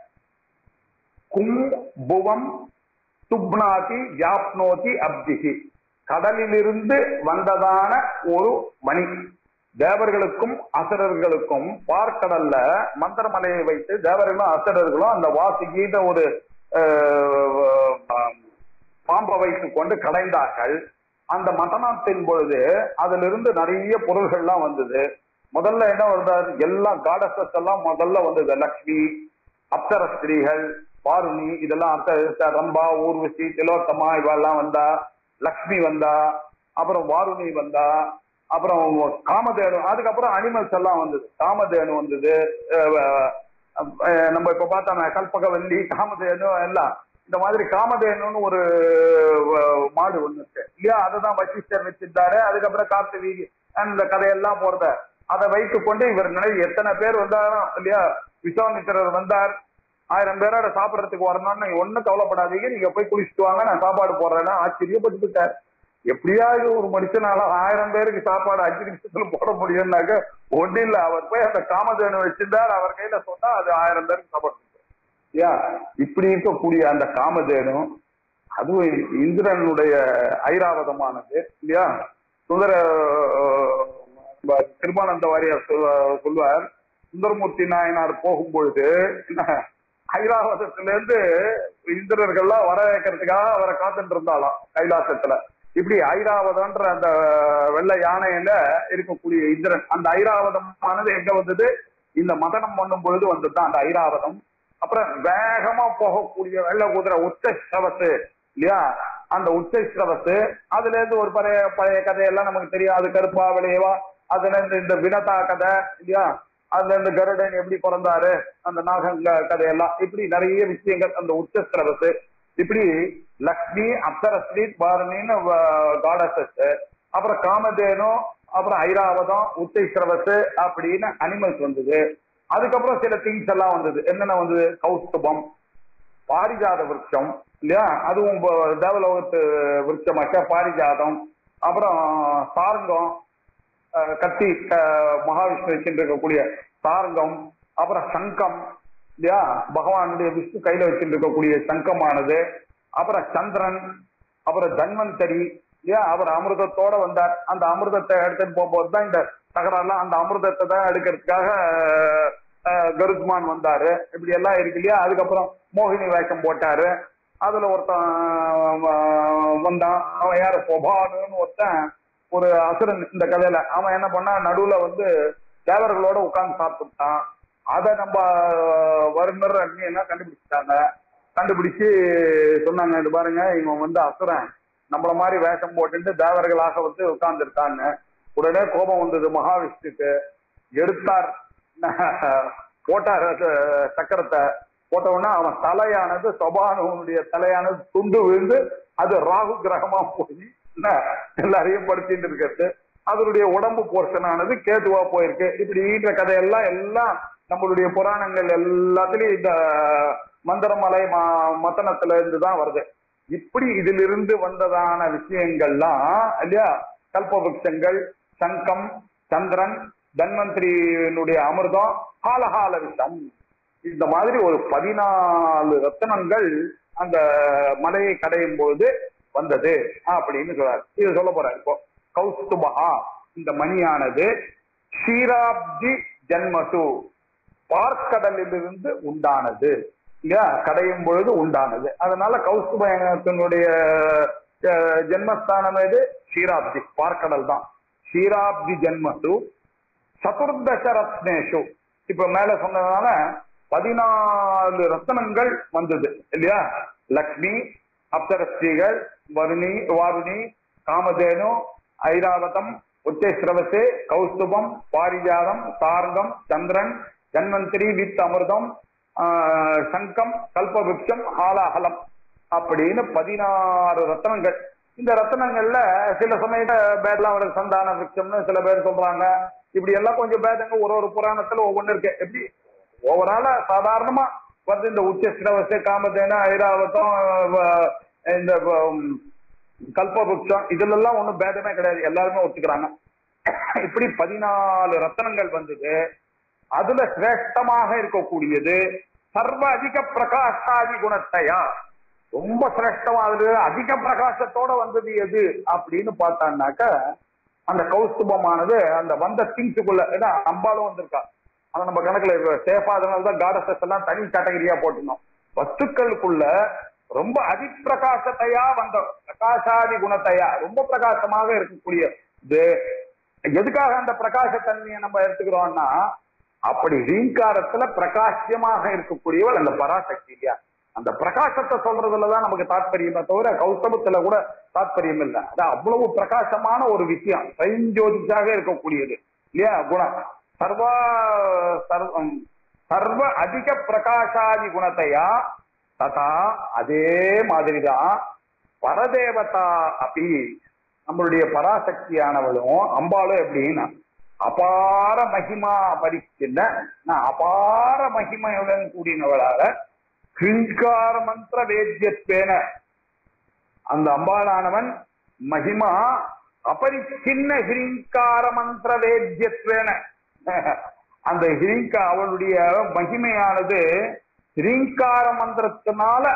கும் புவம் துப்னாதி யாப்னோதி அப்திகி கடலிலிருந்து வந்ததான ஒரு மணி தேவர்களுக்கும் அசுரர்களுக்கும் பார்க்கடல்ல மந்திரமலையை வைத்து தேவர்களும் அசுரர்களும் அந்த வாசுகின்ற ஒரு அஹ், அஹ், பாம்பை வைத்துக் கொண்டு கடைந்தார்கள் அந்த மதனத்தின் பொழுது அதிலிருந்து நிறைய பொருள்கள்லாம் வந்தது முதல்ல என்ன வந்தார் எல்லாம் காடசஸ் எல்லாம் முதல்ல வந்தது லக்ஷ்மி அப்சர ஸ்திரீகள் வாருணி இதெல்லாம் அப்சர ரம்பா ஊர்வசி திலோத்தமா இவெல்லாம் வந்தா லக்ஷ்மி வந்தா அப்புறம் வாருணி வந்தா அப்புறம் காமதேனு அதுக்கப்புறம் அனிமல்ஸ் எல்லாம் வந்தது காமதேனு வந்தது அஹ் அஹ் நம்ம இப்ப பார்த்தோம் கல்பகவல்லி காமதேனு எல்லாம் இந்த மாதிரி காமதேனுன்னு ஒரு அஹ், மாடு ஒண்ணு இருக்கு இல்லையா அதுதான் வசிஷ்டர் வச்சிருந்தாரு அதுக்கப்புறம் கார்த்திகை அந்த கதையெல்லாம் போறத அதை வைத்துக் கொண்டு இவர் நினை எத்தனை பேர் வந்தாலும் இல்லையா விஸ்வாமித்திரர் வந்தார் ஆயிரம் பேரோட சாப்பிடறதுக்கு வரணும்னு நீங்க ஒண்ணும் கவலைப்படாதீங்க நீங்க போய் குளிச்சுட்டு வாங்க நான் சாப்பாடு போடுறேன்னா ஆச்சரியப்பட்டுட்டார் எப்படியாவது ஒரு மனுஷனால ஆயிரம் பேருக்கு சாப்பாடு அஞ்சு நிமிஷத்துல போட முடியும்னாக்க ஒண்ணு இல்ல அவர் போய் அந்த காமதேனு வச்சிருந்தார் அவர் கையில சொன்னா அது ஆயிரம் பேருக்கு சாப்பாடு கொடுத்தார். யா இப்படி இருக்கக்கூடிய அந்த காமதேனு அதுவும் இந்திரனுடைய ஐராவதமானது இல்லையா சுந்தர அஹ், கிருபானந்த வாரியார் சொல்ல- சொல்வார் சுந்தரமூர்த்தி நாயனார் போகும்பொழுது என்ன, ஐராவதத்துல இருந்து இந்திரர்கள்லாம் வர வைக்கிறதுக்காக அவரை காத்துட்டு இருந்தாலாம் கைலாசத்துல இப்படி ஐராவதம்ன்ற அந்த வெள்ளை யானையில இருக்கக்கூடிய இந்திரன் அந்த ஐராவதமானது எங்க வந்தது இந்த மதனம் பண்ணும் பொழுது வந்ததுதான் அந்த ஐராவதம் அப்புறம் வேகமா போகக்கூடிய வெள்ளை குதிரை உச்ச ஸ்ரவசு இல்லையா அந்த உச்ச ஸ்ரவசு அதுல இருந்து ஒரு பழைய பழைய கதையெல்லாம் நமக்கு தெரியும் அது கருப்பா விளையவா அதுல இருந்து இந்த வினதா கதை இல்லையா அதுல இருந்து கருடன் எப்படி பிறந்தாரு அந்த நாகங்க கதையெல்லாம் இப்படி நிறைய விஷயங்கள் அந்த உச்ச ஸ்ரவசு இப்படி லக்ஷ்மி அப்சரஸ்ரீ பாரணின்னு காடசஸ் அப்புறம் காமதேனு அப்புறம் ஐராவதம் உச்சை ஸ்ரவசு அப்படின்னு அனிமல்ஸ் வந்தது அதுக்கப்புறம் சில திங்ஸ் எல்லாம் வந்தது என்னென்ன வந்தது கௌஸ்துபம் பாரிஜாத விருட்சம் இல்லையா அதுவும் இப்போ தேவலோகத்து விருட்சமாச்ச பாரிஜாதம் அப்புறம் சார்ங்கம் அஹ், கத்தி அஹ், மகாவிஷ்ணு வச்சுட்டு இருக்கக்கூடிய சார்ங்கம் அப்புறம் சங்கம் இல்லையா பகவானுடைய விஷ்ணு கையில வச்சுட்டு இருக்கக்கூடிய சங்கமானது அப்புறம் சந்திரன் அப்புறம் தன்வந்தரி இல்லையா அவர் அமிர்தத்தோட வந்தார் அந்த அமிர்தத்தை எடுத்துட்டு போகும்போது தான் இந்த தகராறுலாம் அந்த அமிர்தத்தை தான் எடுக்கிறதுக்காக அஹ், அஹ், கருத்மான் வந்தாரு இப்படி எல்லாம் இருக்கு இல்லையா அதுக்கப்புறம் மோகினி வேஷம் போட்டாரு அதுல ஒருத்தன் அஹ், வந்தான் அவன் யாரு பொபானுன்னு ஒருத்தன் ஒரு அசுரன் இந்த கதையில அவன் என்ன பண்ணா நடுவுல வந்து தேவர்களோட உட்கார்ந்து சாப்பிட்டுட்டான் அதை நம்ம வருணர் அக்னி எல்லாம் கண்டுபிடிச்சிட்டாங்க கண்டுபிடிச்சு சொன்னாங்க இது பாருங்க இவன் வந்து அசுரன் நம்மள மாதிரி வேஷம் போட்டுட்டு தேவர்களாக வந்து உட்கார்ந்துருக்காங்க உடனே கோபம் வந்தது மகாவிஷ்ணுக்கு எடுத்தார் போட்டார் அது சக்கரத்தை போட்ட உடனே அவன் தலையானது சபானுவனுடைய தலையானது துண்டு விழுந்து அது ராகு கிரகமா போய் என்ன, எல்லாரையும் படுத்திட்டு இருக்கிறது அதனுடைய உடம்பு போர்ஷன் ஆனது கேதுவா போயிருக்கு இப்படி ஈன்ற கதையெல்லாம் எல்லாம் நம்மளுடைய புராணங்கள் எல்லாத்துலயும் இந்த மந்திரமலை ம- மத்தனத்துல இருந்து தான் வருது இப்படி இதிலிருந்து வந்ததான விஷயங்கள்லாம் இல்லையா கல்பவృక్షங்கள் சங்கம் சந்திரன் தன்வந்திரியினுடைய அமிர்தம் காலகால விஷம் இந்த மாதிரி ஒரு பதினாலு ரத்தனங்கள் அந்த மலையை கடையும் பொழுது வந்தது அப்படின்னு சொல்றாரு இது சொல்ல போறாரு இப்போ கௌஸ்துபஹா இந்த மணியானது ஷீராப்தி ஜன்மசு பார்க்கடலிலிருந்து உண்டானது இல்லையா கடையும் பொழுது உண்டானது அதனால கௌஸ்துபயனத்தினுடைய அஹ், ஜென்மஸ்தானம் எது ஷீராப்தி பார்க்கடல் தான் ஷீராப்தி ஜென்மசு சதுர்தச ரத்னேஷு இப்ப மேல சொன்னதுனால பதினாலு ரத்தனங்கள் வந்தது இல்லையா லக்ஷ்மி அப்சரஸ்ரீகள் வருணி வாருணி காமதேனு ஐராவதம் உச்சேஸ்ரவசே கௌஸ்துபம் பாரிஜாதம் சார்கம் சந்திரன் ஜன்வந்திரி வித் அமிர்தம் ஆஹ், சங்கம் கல்பவிருட்சம் ஹாலாஹலம் அப்படின்னு பதினாறு ரத்னங்கள் இந்த ரத்னங்கள்ல சில சமயத்துல பேதலாவோட சந்தான விருட்சம்னு சில பேர் சொல்றாங்க இப்படி எல்லாம் கொஞ்சம் பேதங்க ஒரு ஒரு புராணத்துல ஒவ்வொன்னு இருக்கு எப்படி ஓவரால சாதாரணமா வந்து இந்த உச்ச சிரவச காமதேன ஐராவதம் வ- இந்த வ- கல்பவருஷம் இதுல எல்லாம் ஒண்ணும் பேதமே கிடையாது எல்லாருமே ஒத்துக்கிறாங்க இப்படி பதினாலு ரத்தனங்கள் வந்தது அதுல சிரேஷ்டமாக இருக்கக்கூடியது சர்வ அதிக பிரகாசாதி குணத்தையா ரொம்ப சிரேஷ்டமா அது அதிக பிரகாசத்தோட வந்தது எது அப்படின்னு பார்த்தான்னாக்க அந்த கௌஸ்துபமானது அந்த வந்த திங்ஸுக்குள்ள ஏன்னா அம்பாலும் வந்திருக்கா ஆனா நம்ம கணக்குல சேஃபா அதனால தான் காடசஸ் எல்லாம் தனி கேட்டகரியா போட்டிருந்தோம் வஸ்துக்களுக்குள்ள ரொம்ப அதிப்பிரகாசத்தையா வந்த பிரகாசாதி குணத்தையா ரொம்ப பிரகாசமாக இருக்கக்கூடிய இது எதுக்காக அந்த பிரகாச தன்மையை நம்ம எடுத்துக்கிறோம்னா அப்படி ரீங்காரத்துல பிரகாசியமாக இருக்கக்கூடியவள் அந்த பராசக்தி இல்லையா அந்த பிரகாசத்தை சொல்றதுலதான் நமக்கு தாற்பயமே தவிர கௌசபத்துல கூட தாற்பயம் இல்லை அது அவ்வளவு பிரகாசமான ஒரு விஷயம் சைஞ்சோதிஷாக இருக்கக்கூடியது இல்லையா குணம் சர்வ சர்வம் சர்வ அதிக பிரகாசாதி குணத்தையா ததா அதே மாதிரிதான் பரதேவதா அப்படி நம்மளுடைய பராசக்தியானவளும் அம்பாளும் எப்படின்னா அபார மகிமா பரிக்கின்ற நான் அபார மகிமையுடன் கூடினவளாக ஹிங்கார மந்திர வேத்தியத்வேன அந்த அம்பாளானவன் மகிமா அபரிச்சின்ன ஹிரீங்கார மந்திர வேத்தியத்வேன அந்த ஹிரீங்கா அவளுடைய மகிமையானது ஹிரீங்கார மந்திரத்தினால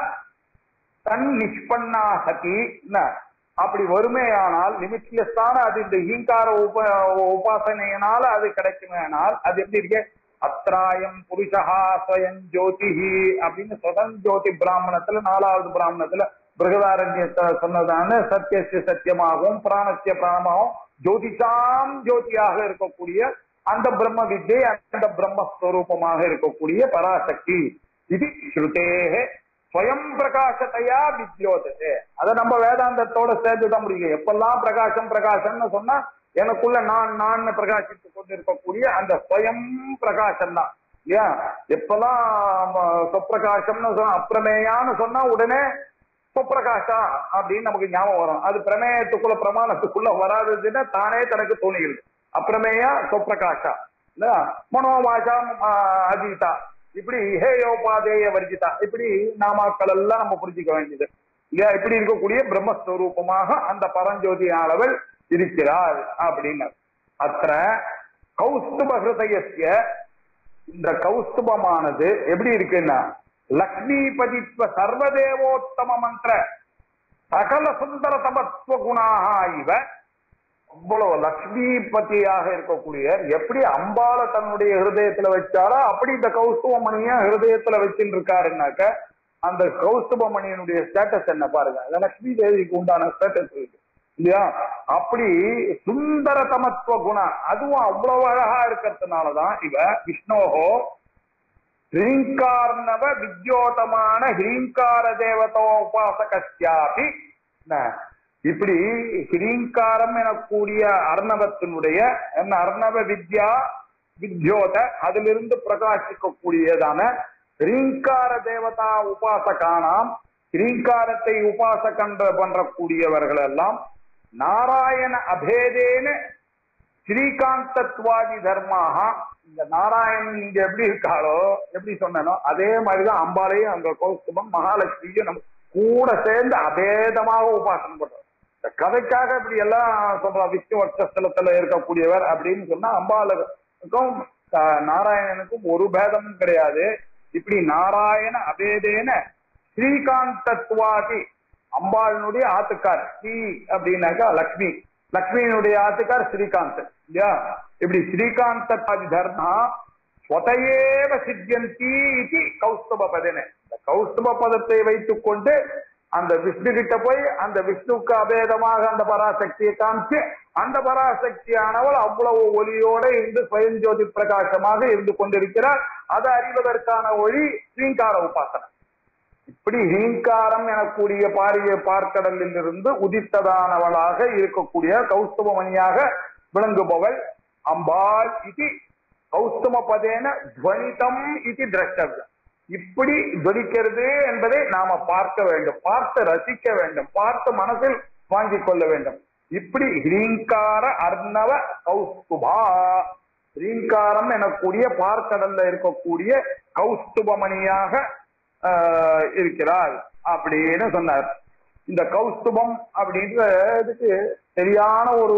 தன் நிஷ்பன்னா சதி என்ன அப்படி வறுமையானால் லிமிட்லெஸ்ஸான அது இந்த ஈங்கார உப உபாசனையினால அது கிடைக்குமேனால் அது எப்படி இருக்கு அத்ராயம் புருஷா ஸ்வயம் ஜோதிஹி அப்படின்னு சுதன் ஜோதி பிராமணத்துல நாலாவது பிராமணத்துல பிருகதாரண்யத்தை சொன்னதான சத்தியசிய சத்தியமாகவும் பிராணசிய பிராணமாகவும் ஜோதிஷாம் ஜோதியாக இருக்கக்கூடிய அந்த பிரம்ம வித்யை அந்த பிரம்மஸ்வரூபமாக இருக்கக்கூடிய பராசக்தி இது ஸ்ருதேகே ஸ்வயம் பிரகாசத்தையா வித்யோதே அதை நம்ம வேதாந்தத்தோட சேர்த்துதான் முடியும் எப்பெல்லாம் பிரகாசம் பிரகாசம்னு சொன்னா எனக்குள்ள நான் நான் பிரகாசித்துக் கொண்டிருக்கக்கூடிய அந்த ஸ்வயம் பிரகாசம் தான் இல்லையா எப்பெல்லாம் ம, சொப்பிரகாசம்னு சொன்னா அப்பிரமேயான்னு சொன்னா உடனே சொப்பிரகாசா அப்படின்னு நமக்கு ஞாபகம் வரும் அது பிரமேயத்துக்குள்ள பிரமாணத்துக்குள்ள வராததுன்னா தானே தனக்கு தோணுகிறது அப்பிரமேயா சொப்பிரகாஷா இல்ல மனோவாசா அஜிதா இப்படி ஹேயோபாதேய வர்ஜிதா இப்படி நாமாக்கள் எல்லாம் நம்ம புரிஞ்சுக்க வேண்டியது இல்லையா இப்படி இருக்கக்கூடிய பிரம்மஸ்வரூபமாக அந்த பரஞ்சோதி அளவில் இருக்கிறார் அப்படின்னு அத்த கௌஸ்துப ஹிருதயஸ்ய இந்த கௌஸ்துபமானது எப்படி இருக்குன்னா லக்ஷ்மிபதித்வ சர்வதேவோத்தம மந்திர சகல சுந்தர சமத்துவ குணாக இவ அவ்வளவு லக்ஷ்மிபதியாக இருக்கக்கூடிய எப்படி அம்பால தன்னுடைய ஹிருதயத்துல வச்சாரோ அப்படி இந்த கௌஸ்துவமணிய ஹிருதயத்துல வச்சுட்டு இருக்காருன்னாக்க அந்த கௌஸ்துபமணியனுடைய ஸ்டேட்டஸ் என்ன பாருங்க அது லக்ஷ்மி தேவிக்கு உண்டான ஸ்டேட்டஸ் இருக்கு இல்லையா அப்படி சுந்தர சமத்துவ குணம் அதுவும் அவ்வளவு அழகா இருக்கிறதுனாலதான் இவ விஷ்ணோகோ ஹிரீங்கார்ணவ வித்யோதமான ஹிரீங்கார தேவதோ உபாசகஸ்யாபி என்ன, இப்படி ஹிரீங்காரம் எனக்கூடிய அர்ணவத்தினுடைய என்ன அர்ணவ வித்யா வித்யோத அதிலிருந்து பிரகாசிக்கக்கூடியதான ஹிரீங்கார தேவதா உபாசகானாம் ஹிரீங்காரத்தை உபாசகன்ற பண்றக்கூடியவர்கள் எல்லாம் நாராயண அபேதேன ஸ்ரீகாந்தத்வாதி தர்மாக இந்த நாராயணன் இங்க எப்படி இருக்காளோ எப்படி சொன்னனோ அதே மாதிரிதான் அம்பாலையும் அங்க கௌஸ்துபம் மகாலட்சுமியும் நம்ம கூட சேர்ந்து அபேதமாக உபாசனம் பண்றோம் இந்த கதைக்காக இப்படி எல்லாம் சொல்றோம் விஷ்ணு வட்சஸ்தலத்துல இருக்கக்கூடியவர் அப்படின்னு சொன்னா அம்பாளுக்கும் ஆஹ், நாராயணனுக்கும் ஒரு பேதமும் கிடையாது இப்படி நாராயண அபேதேன ஸ்ரீகாந்தத்வாதி அம்பாளினுடைய ஆத்துக்கார் ஸ்ரீ அப்படின்னாக்கா லக்ஷ்மி லக்ஷ்மியினுடைய ஆத்துக்கார் ஸ்ரீகாந்த் இல்லையா இப்படி ஸ்ரீகாந்தாதி தர்மா ஸ்வதையேவ சித்தியந்தி இது கௌஸ்துப பதன இந்த கௌஸ்துப பதத்தை வைத்துக் கொண்டு அந்த விஷ்ணு கிட்ட போய் அந்த விஷ்ணுவுக்கு அபேதமாக அந்த பராசக்தியை காமிச்சு அந்த பராசக்தியானவள் அவ்வளவு ஒளியோட இருந்து சுயஞ்சோதி பிரகாசமாக இருந்து கொண்டிருக்கிறார் அதை அறிவதற்கான ஒளி ஸ்ரீங்கார உபாசனை இப்படி ஹீங்காரம் எனக்கூடிய பாரிய பார்க்கடலில் இருந்து உதித்ததானவளாக இருக்கக்கூடிய கௌஸ்துபமணியாக விளங்குபவள் அம்பாள் இது கௌஸ்தும பதேன துவனிதம் இது திரஷ்டவ்யம் இப்படி துவனிக்கிறது என்பதை நாம பார்க்க வேண்டும் பார்த்து ரசிக்க வேண்டும் பார்த்து மனசில் வாங்கிக் கொள்ள வேண்டும் இப்படி ஹிரீங்கார அர்ணவ கௌஸ்துபா ஹிரீங்காரம் எனக்கூடிய பார்க்கடல்ல இருக்கக்கூடிய கௌஸ்துபமணியாக ஆஹ், இருக்கிறாள் அப்படின்னு சொன்னார் இந்த கௌஸ்துபம் அப்படின்றதுக்கு சரியான ஒரு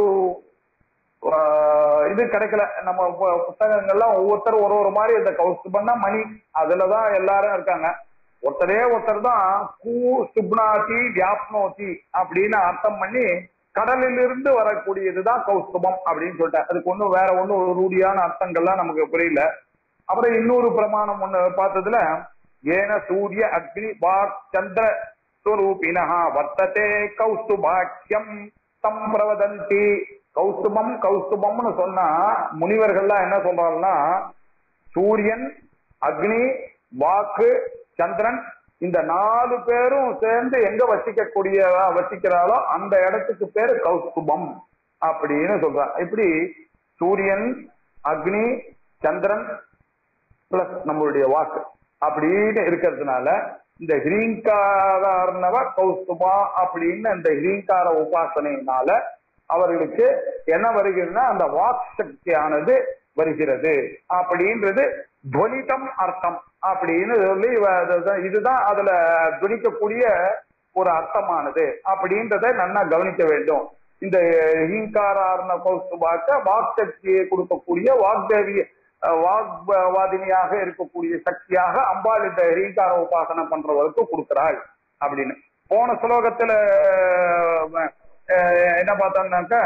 ஆஹ், இது கிடைக்கல நம்ம பு- புத்தகங்கள்லாம் ஒவ்வொருத்தரும் ஒரு ஒரு மாதிரி இந்த கௌஸ்துபம்னா மணி அதுலதான் எல்லாரும் இருக்காங்க ஒருத்தரே ஒருத்தர் தான் கூ சுப்னாதி வியாப்னோதி அப்படின்னு அர்த்தம் பண்ணி கடலிலிருந்து வரக்கூடியதுதான் கௌஸ்துபம் அப்படின்னு சொல்லிட்டார் அதுக்கு ஒண்ணும் வேற ஒண்ணும் ஒரு ரூடியான அர்த்தங்கள்லாம் நமக்கு புரியல அப்புறம் இன்னொரு பிரமாணம் ஒண்ணு பார்த்ததுல ஏன சூரிய அக்னி வாக் சந்திர ஸ்வரூபினஹ வர்த்ததே கௌஸ்துபாக்கியம் தம் பிரவதந்தி கௌஸ்துபம் கௌஸ்துபம்னு சொன்னா முனிவர்கள்லாம் என்ன சொல்றாங்கன்னா சூரியன் அக்னி வாக்கு சந்திரன் இந்த நாலு பேரும் சேர்ந்து எங்க வசிக்கக்கூடிய வசிக்கிறாளோ அந்த இடத்துக்கு பேரு கௌஸ்துபம் அப்படின்னு சொல்றான் இப்படி சூரியன் அக்னி சந்திரன் பிளஸ் நம்மளுடைய வாக்கு அப்படின்னு இருக்கிறதுனால இந்த ஹிரீங்காரணவ கௌஸ்துபா அப்படின்னு இந்த ஹிரீங்கார உபாசனையினால அவர்களுக்கு என்ன வருகிறதுனா அந்த வாக் சக்தியானது வருகிறது அப்படின்றது துவனிதம் அர்த்தம் அப்படின்னு சொல்லி இவ- அதுதான் இதுதான் அதுல துணிக்கக்கூடிய ஒரு அர்த்தமானது அப்படின்றத நல்லா கவனிக்க வேண்டும் இந்த ஹீங்காரார்ண கௌஸ்துபாக்க வாக் சக்தியை கொடுக்கக்கூடிய வாக்தேவி அஹ், வாக்வாதினியாக இருக்கக்கூடிய சக்தியாக அம்பாள் இந்த ஹீங்கார உபாசனை பண்றவருக்கு கொடுக்கிறாள் அப்படின்னு போன ஸ்லோகத்துல அஹ், அஹ், என்ன பார்த்தோம்னாக்கா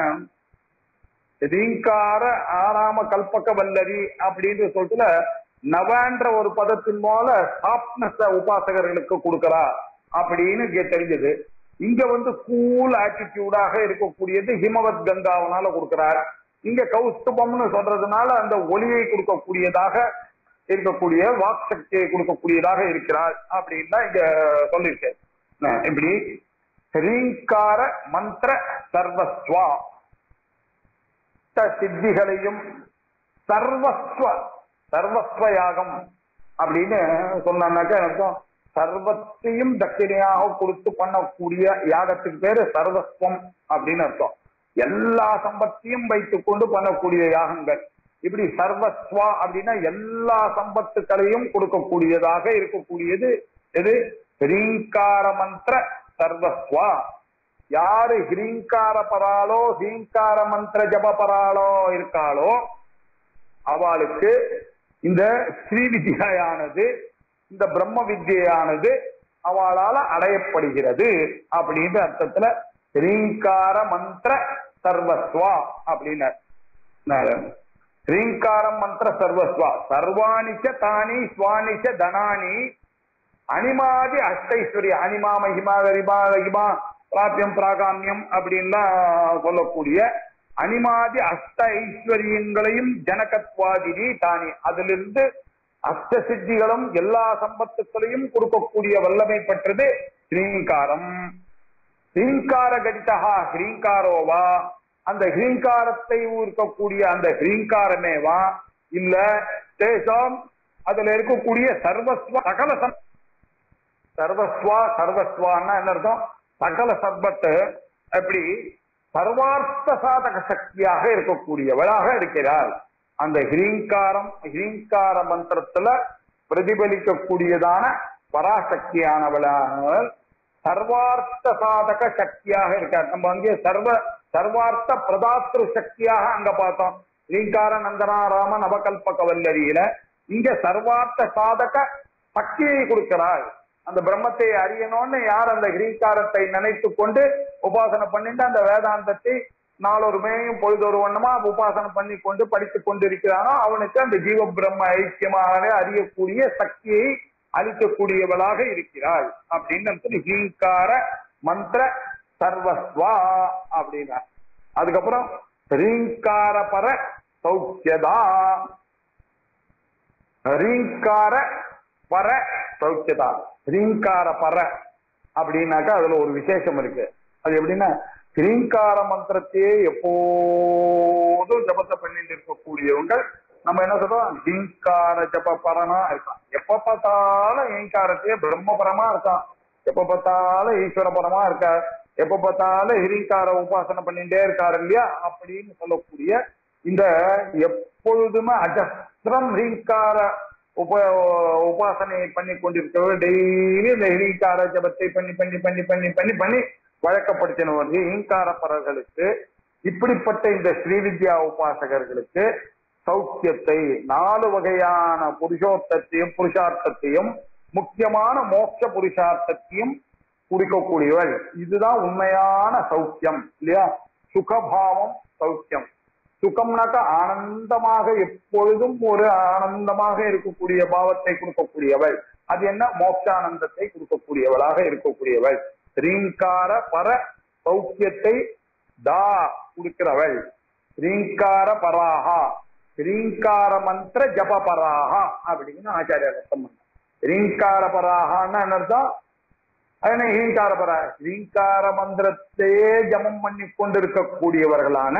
ரீங்கார ஆராம கல்பக வல்லரி அப்படின்னு சொல்லிட்டு நவன்ற ஒரு பதத்தின் மூல சாப்னஸ உபாசகர்களுக்கு கொடுக்கிறா அப்படின்னு கே- தெரிஞ்சது இங்க வந்து கூல் ஆட்டிடியூடாக இருக்கக்கூடியது ஹிமவத் கங்காவனால கொடுக்கிறார் இங்க கௌஸ்துபம்னு சொல்றதுனால அந்த ஒளியை கொடுக்கக்கூடியதாக இருக்கக்கூடிய வாக் சக்தியை கொடுக்கக்கூடியதாக இருக்கிறார் அப்படின்னு தான் இங்க சொல்லியிருக்கேன் அஹ் இப்படி ரீங்கார மந்திர சர்வஸ்வா அஷ்ட சித்திகளையும் சர்வஸ்வ சர்வஸ்வ யாகம் அப்படின்னு சொன்னாக்க அர்த்தம் சர்வத்தையும் தட்சிணையாக கொடுத்து பண்ணக்கூடிய யாகத்துக்கு பேரு சர்வஸ்வம் அப்படின்னு அர்த்தம் எல்லா சம்பத்தையும் வைத்துக் கொண்டு பண்ணக்கூடிய யாகங்கள் இப்படி சர்வஸ்வா அப்படின்னா எல்லா சம்பத்துக்களையும் கொடுக்கக்கூடியதாக இருக்கக்கூடியது எது ரீங்கார மந்திர சர்வஸ்வா யாரு ஹிரீங்கார பராளோ ஹீங்கார மந்திர ஜப பராளோ இருக்காளோ அவளுக்கு இந்த ஸ்ரீ வித்யானது இந்த பிரம்ம வித்யானது அவளால அடையப்படுகிறது அப்படின்ற அர்த்தத்துல ஹிரீங்கார மந்திர சர்வஸ்வா அப்படின்னு ஹிரீங்காரம் மந்திர சர்வஸ்வா சர்வாணிச்ச தானி ஸ்வானிச்ச தனானி அனிமாதி அஷ்டைஸ்வரிய அனிமா மகிமா கரிமா கரிமா பிராபியம் பிராகாமியம் அப்படின்லாம் சொல்லக்கூடிய அனிமாதி அஷ்ட ஐஸ்வர்யங்களையும் ஜனகத்வாதினி தானி அதிலிருந்து அஷ்ட சித்திகளும் எல்லா சம்பத்துக்களையும் கொடுக்கக்கூடிய வல்லமை பெற்றது ஸ்ரீங்காரம் ஹ்ரீங்கார கடிதா ஹ்ரீங்காரோவா அந்த ஹ்ரீங்காரத்தை இருக்கக்கூடிய அந்த ஹ்ரீங்காரமேவா இல்ல தேசம் அதுல இருக்கக்கூடிய சர்வஸ்வ சகல சம்- சர்வஸ்வா சர்வஸ்வான்னா என்ன அர்த்தம் சகல சர்வத்து எப்படி சர்வார்த்த சாதக சக்தியாக இருக்கக்கூடியவளாக இருக்கிறார் அந்த ஹிரீங்காரம் ஹிரீங்கார மந்திரத்துல பிரதிபலிக்கக்கூடியதான பராசக்தியானவளாக சர்வார்த்த சாதக சக்தியாக இருக்கார் நம்ம அங்கே சர்வ சர்வார்த்த பிரதாத்திரு சக்தியாக அங்க பார்த்தோம் ஹிரீங்கார நந்தனா ராம நவகல்பக வல்லரியில இங்க சர்வார்த்த சாதக சக்தியை கொடுக்கிறாள் அந்த பிரம்மத்தை அறியணும்னு யார் அந்த கிரீக்காரத்தை நினைத்து கொண்டு உபாசனை பண்ணிட்டு அந்த வேதாந்தத்தை நாளொரு மேயும் பொழுதொரு வண்ணமா உபாசனை பண்ணி கொண்டு படித்துக் கொண்டிருக்கிறானோ அவனுக்கு அந்த ஜீவ பிரம்ம ஐக்கியமாக அறியக்கூடிய சக்தியை அளிக்கக்கூடியவளாக இருக்கிறாள் அப்படின்னு சொல்லி ஹீங்கார மந்திர சர்வஸ்வா அப்படின்னா அதுக்கப்புறம் ரீங்கார பர சௌக்கியதா ரீங்கார பர சௌக்கியதா ரீங்கார பர அப்படின்னாக்கா அதுல ஒரு விசேஷம் இருக்கு அது எப்படின்னா ரீங்கார மந்திரத்தையே எப்போதும் ஜபத்தை பண்ணிட்டு இருக்கக்கூடியவங்க நம்ம என்ன சொல்றோம் ஹீங்கார ஜப பரனா இருக்கான் எப்ப பார்த்தாலும் ஈங்காரத்தையே பிரம்மபரமா இருக்கான் எப்ப பார்த்தாலும் ஈஸ்வரபரமா இருக்க எப்ப பார்த்தாலும் ஹிரிங்கார உபாசனை பண்ணிட்டே இருக்காரு இல்லையா அப்படின்னு சொல்லக்கூடிய இந்த எப்பொழுதுமே அஜஸ்திரம் ஹிரிங்கார உப உபாசனை பண்ணி கொண்டிருக்கிறவர் டெய்லி இந்த ஹிரிங்கார ஜபத்தை பண்ணி பண்ணி பண்ணி பண்ணி பண்ணி பண்ணி வழக்கப்படுத்தினவர் ஹிங்காரப்பரர்களுக்கு இப்படிப்பட்ட இந்த ஸ்ரீவித்யா உபாசகர்களுக்கு சௌக்கியத்தை நாலு வகையான புருஷோத்தத்தையும் புருஷார்த்தத்தையும் முக்கியமான மோட்ச புருஷார்த்தத்தையும் குறிக்கக்கூடியவள் இதுதான் உண்மையான சௌக்கியம் இல்லையா சுகபாவம் சௌக்கியம் சுகம்னாக்க ஆனந்தமாக எப்பொழுதும் ஒரு ஆனந்தமாக இருக்கக்கூடிய பாவத்தை கொடுக்கக்கூடியவள் அது என்ன மோட்சானந்தத்தை கொடுக்கக்கூடியவளாக இருக்கக்கூடியவள் ஸ்ரீங்கார பர சௌக்கியத்தை தா கொடுக்கிறவள் ஸ்ரீங்கார பராகா ஸ்ரீங்கார மந்திர ஜப பராகா அப்படின்னு ஆச்சாரியர் அர்த்தம் பண்ண ஸ்ரீங்கார பராகான்னு என்ன அர்த்தம் அதனை ஹீங்கார பரா ஸ்ரீங்கார மந்திரத்தையே ஜபம் பண்ணி கொண்டிருக்கக்கூடியவர்களான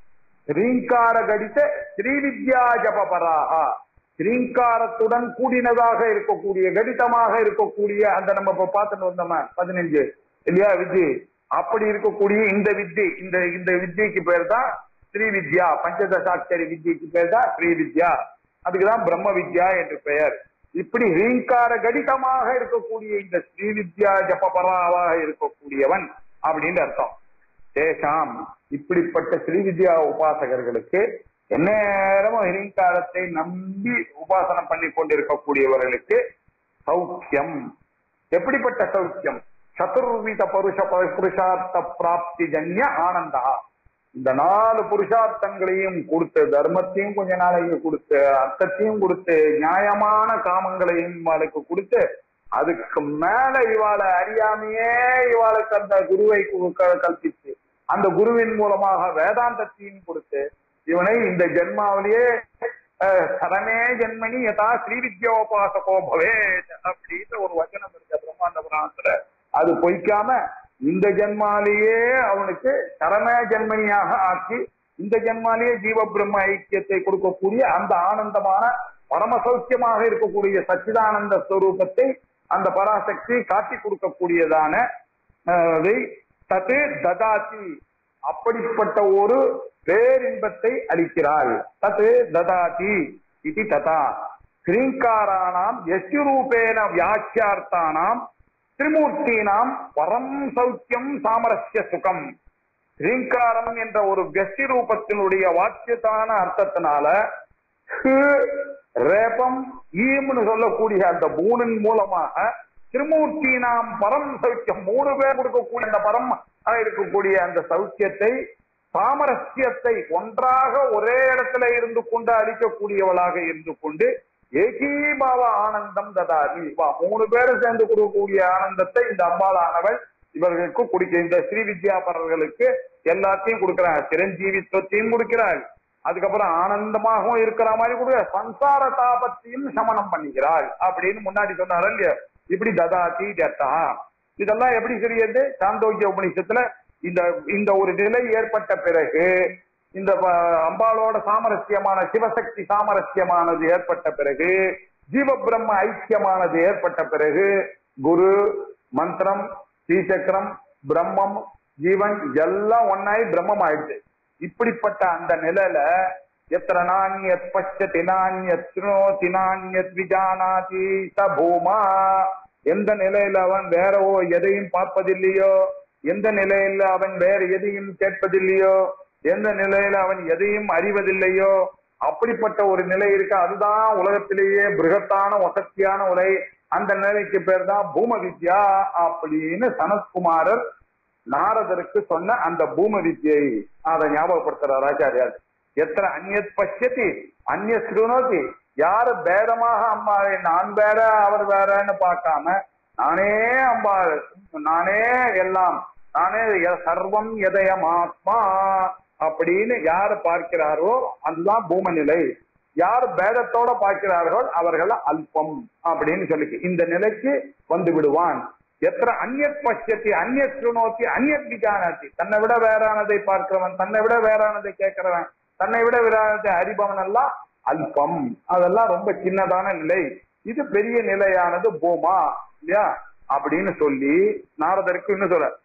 ஸ்ரீங்கார கடித ஸ்ரீவித்யா ஜப பராகா ஸ்ரீங்காரத்துடன் கூடினதாக இருக்கக்கூடிய கடிதமாக இருக்கக்கூடிய அந்த நம்ம இப்ப பார்த்துட்டு வந்தோமா பதினஞ்சு இல்லையா வித்யை அப்படி இருக்கக்கூடிய இந்த வித்யை இந்த இந்த வித்யைக்கு பேர் தான் ஸ்ரீ வித்யா பஞ்சதசாட்சரி வித்யைக்கு பேர் தான் ஸ்ரீ வித்யா அதுக்குதான் பிரம்ம வித்யா என்று பெயர் இப்படி ரீங்கார கடிதமாக இருக்கக்கூடிய இந்த ஸ்ரீ வித்யா ஜபபராவாக இருக்கக்கூடியவன் அப்படின்னு அர்த்தம் தேசாம் இப்படிப்பட்ட ஸ்ரீ வித்யா உபாசகர்களுக்கு எந்நேரமும் ஹிரிங்காரத்தை நம்பி உபாசனம் பண்ணி கொண்டிருக்கக்கூடியவர்களுக்கு சௌக்கியம் எப்படிப்பட்ட சௌக்கியம் சதுர்வித பருஷ புருஷார்த்த பிராப்தி ஜன்ய ஆனந்தா இந்த நாலு புருஷார்த்தங்களையும் கொடுத்து தர்மத்தையும் கொஞ்ச நாளைக்கு கொடுத்து அர்த்தத்தையும் கொடுத்து நியாயமான காமங்களையும் இவாளுக்கு கொடுத்து அதுக்கு மேல இவாளை அறியாமையே இவாளுக்கு அந்த குருவை கு- க- கல்பிச்சு அந்த குருவின் மூலமாக வேதாந்தத்தையும் கொடுத்து இவனை இந்த ஜென்மாவிலேயே அஹ், சரணே ஜென்மனி யதா ஸ்ரீ வித்யோபாசகோ பவேத் அப்படின்ற ஒரு வச்சனம் இருக்கு பிரம்மாண்ட புராணத்துல அது பொய்க்காம இந்த ஜென்மாலேயே அவனுக்கு சரண ஜென்மனியாக ஆக்கி இந்த ஜென்மாலேயே ஜீவ பிரம்ம ஐக்கியத்தை கொடுக்கக்கூடிய அந்த ஆனந்தமான பரம சௌக்கியமாக இருக்கக்கூடிய சச்சிதானந்த ஸ்வரூபத்தை அந்த பராசக்தி காட்டி கொடுக்கக்கூடியதான அஹ், வை தது ததாதி அப்படிப்பட்ட ஒரு பேரின்பத்தை அளிக்கிறாள் தது ததாதி இது ததா ஸ்ரீங்காராணாம் எஸ்யுரூபேன வியாக்கியார்த்தானாம் திரிமூர்த்தீனாம் பரம் சௌக்கியம் சாமரஸ்ய சுகம் ஸ்ரீங்காரம் என்ற ஒரு வெஸ்டி ரூபத்தினுடைய வாக்கியத்தான அர்த்தத்தினால ஹு, ரேபம் ஈம்னு சொல்லக்கூடிய அந்த மூணின் மூலமாக திருமூர்த்தி நாம் பரம் சௌக்கியம் மூணு பேர் கொடுக்கக்கூடிய அந்த பரம் இருக்கக்கூடிய அந்த சௌக்கியத்தை சாமரஸ்யத்தை ஒன்றாக ஒரே இடத்துல இருந்து கொண்டு அளிக்கக்கூடியவளாக இருந்து கொண்டு ஏகீபாவ ஆனந்தம் ததாதி வா மூணு பேரும் சேர்ந்து கொடுக்கக்கூடிய ஆனந்தத்தை இந்த அம்பாளானவள் இவர்களுக்கு குடிக்க இந்த ஸ்ரீ வித்யாபரர்களுக்கு எல்லாத்தையும் கொடுக்கிறார் சிரஞ்சீவித்துவத்தையும் கொடுக்கிறாள் அதுக்கப்புறம் ஆனந்தமாகவும் இருக்கிற மாதிரி கூட சம்சார தாபத்தையும் சமனம் பண்ணிக்கிறாள் அப்படின்னு முன்னாடி சொன்னார் இல்லையா இப்படி ததாதி ஜத்தா இதெல்லாம் எப்படி தெரியுது சாந்தோக்கிய உபநிஷத்துல இந்த இந்த ஒரு நிலை ஏற்பட்ட பிறகு இந்த ப- அம்பாளோட சாமரஸ்யமான சிவசக்தி சாமரஸ்யமானது ஏற்பட்ட பிறகு ஜீவ பிரம்ம ஐக்கியமானது ஏற்பட்ட பிறகு குரு மந்திரம் ஸ்ரீசக்கரம் பிரம்மம் ஜீவன் எல்லாம் ஒன்னாய் பிரம்மம் ஆயிடுச்சு இப்படிப்பட்ட அந்த நிலையில எத்திர நானியத் பச்சதி நானியத் சுனோதி நானியத் விஜானாதி ச பூமா எந்த நிலையில அவன் வேற ஓ எதையும் பார்ப்பதில்லையோ எந்த நிலையில அவன் வேற எதையும் கேட்பதில்லையோ எந்த நிலையில அவன் எதையும் அறிவதில்லையோ அப்படிப்பட்ட ஒரு நிலை இருக்கு அதுதான் உலகத்திலேயே பிருகத்தான வசத்தியான உலை அந்த நிலைக்கு பேர் தான் பூம வித்யா அப்படின்னு சனத்குமாரர் நாரதருக்கு சொன்ன அந்த பூம வித்யை அதை ஞாபகப்படுத்துறார் ஆச்சாரியார் எத்தனை அந்நியத் பசியத்தி அந்நிய ஸ்ருணோதி யாரு பேதமாக அம்பாளை நான் வேற அவர் வேறன்னு பார்க்காம நானே அம்பாள் நானே எல்லாம் நானே ய- சர்வம் எதயம் ஆத்மா அப்படின்னு யாரு பார்க்கிறாரோ அதுதான் பூமநிலை யார் பேதத்தோட பார்க்கிறார்கள் அவர்கள் அல்பம் அப்படின்னு சொல்லி இந்த நிலைக்கு வந்து விடுவான் எத்தனை அந்நியத் பட்சத்தி அந்நியத் சுனோத்தி அந்நியத் விஜானாத்தி தன்னை விட வேறானதை பார்க்கிறவன் தன்னை விட வேறானதை கேட்கிறவன் தன்னை விட வேறானதை அறிபவன் எல்லாம் அல்பம் அதெல்லாம் ரொம்ப சின்னதான நிலை இது பெரிய நிலையானது பூமா இல்லையா அப்படின்னு சொல்லி நாரதருக்கு இன்னும் சொல்ற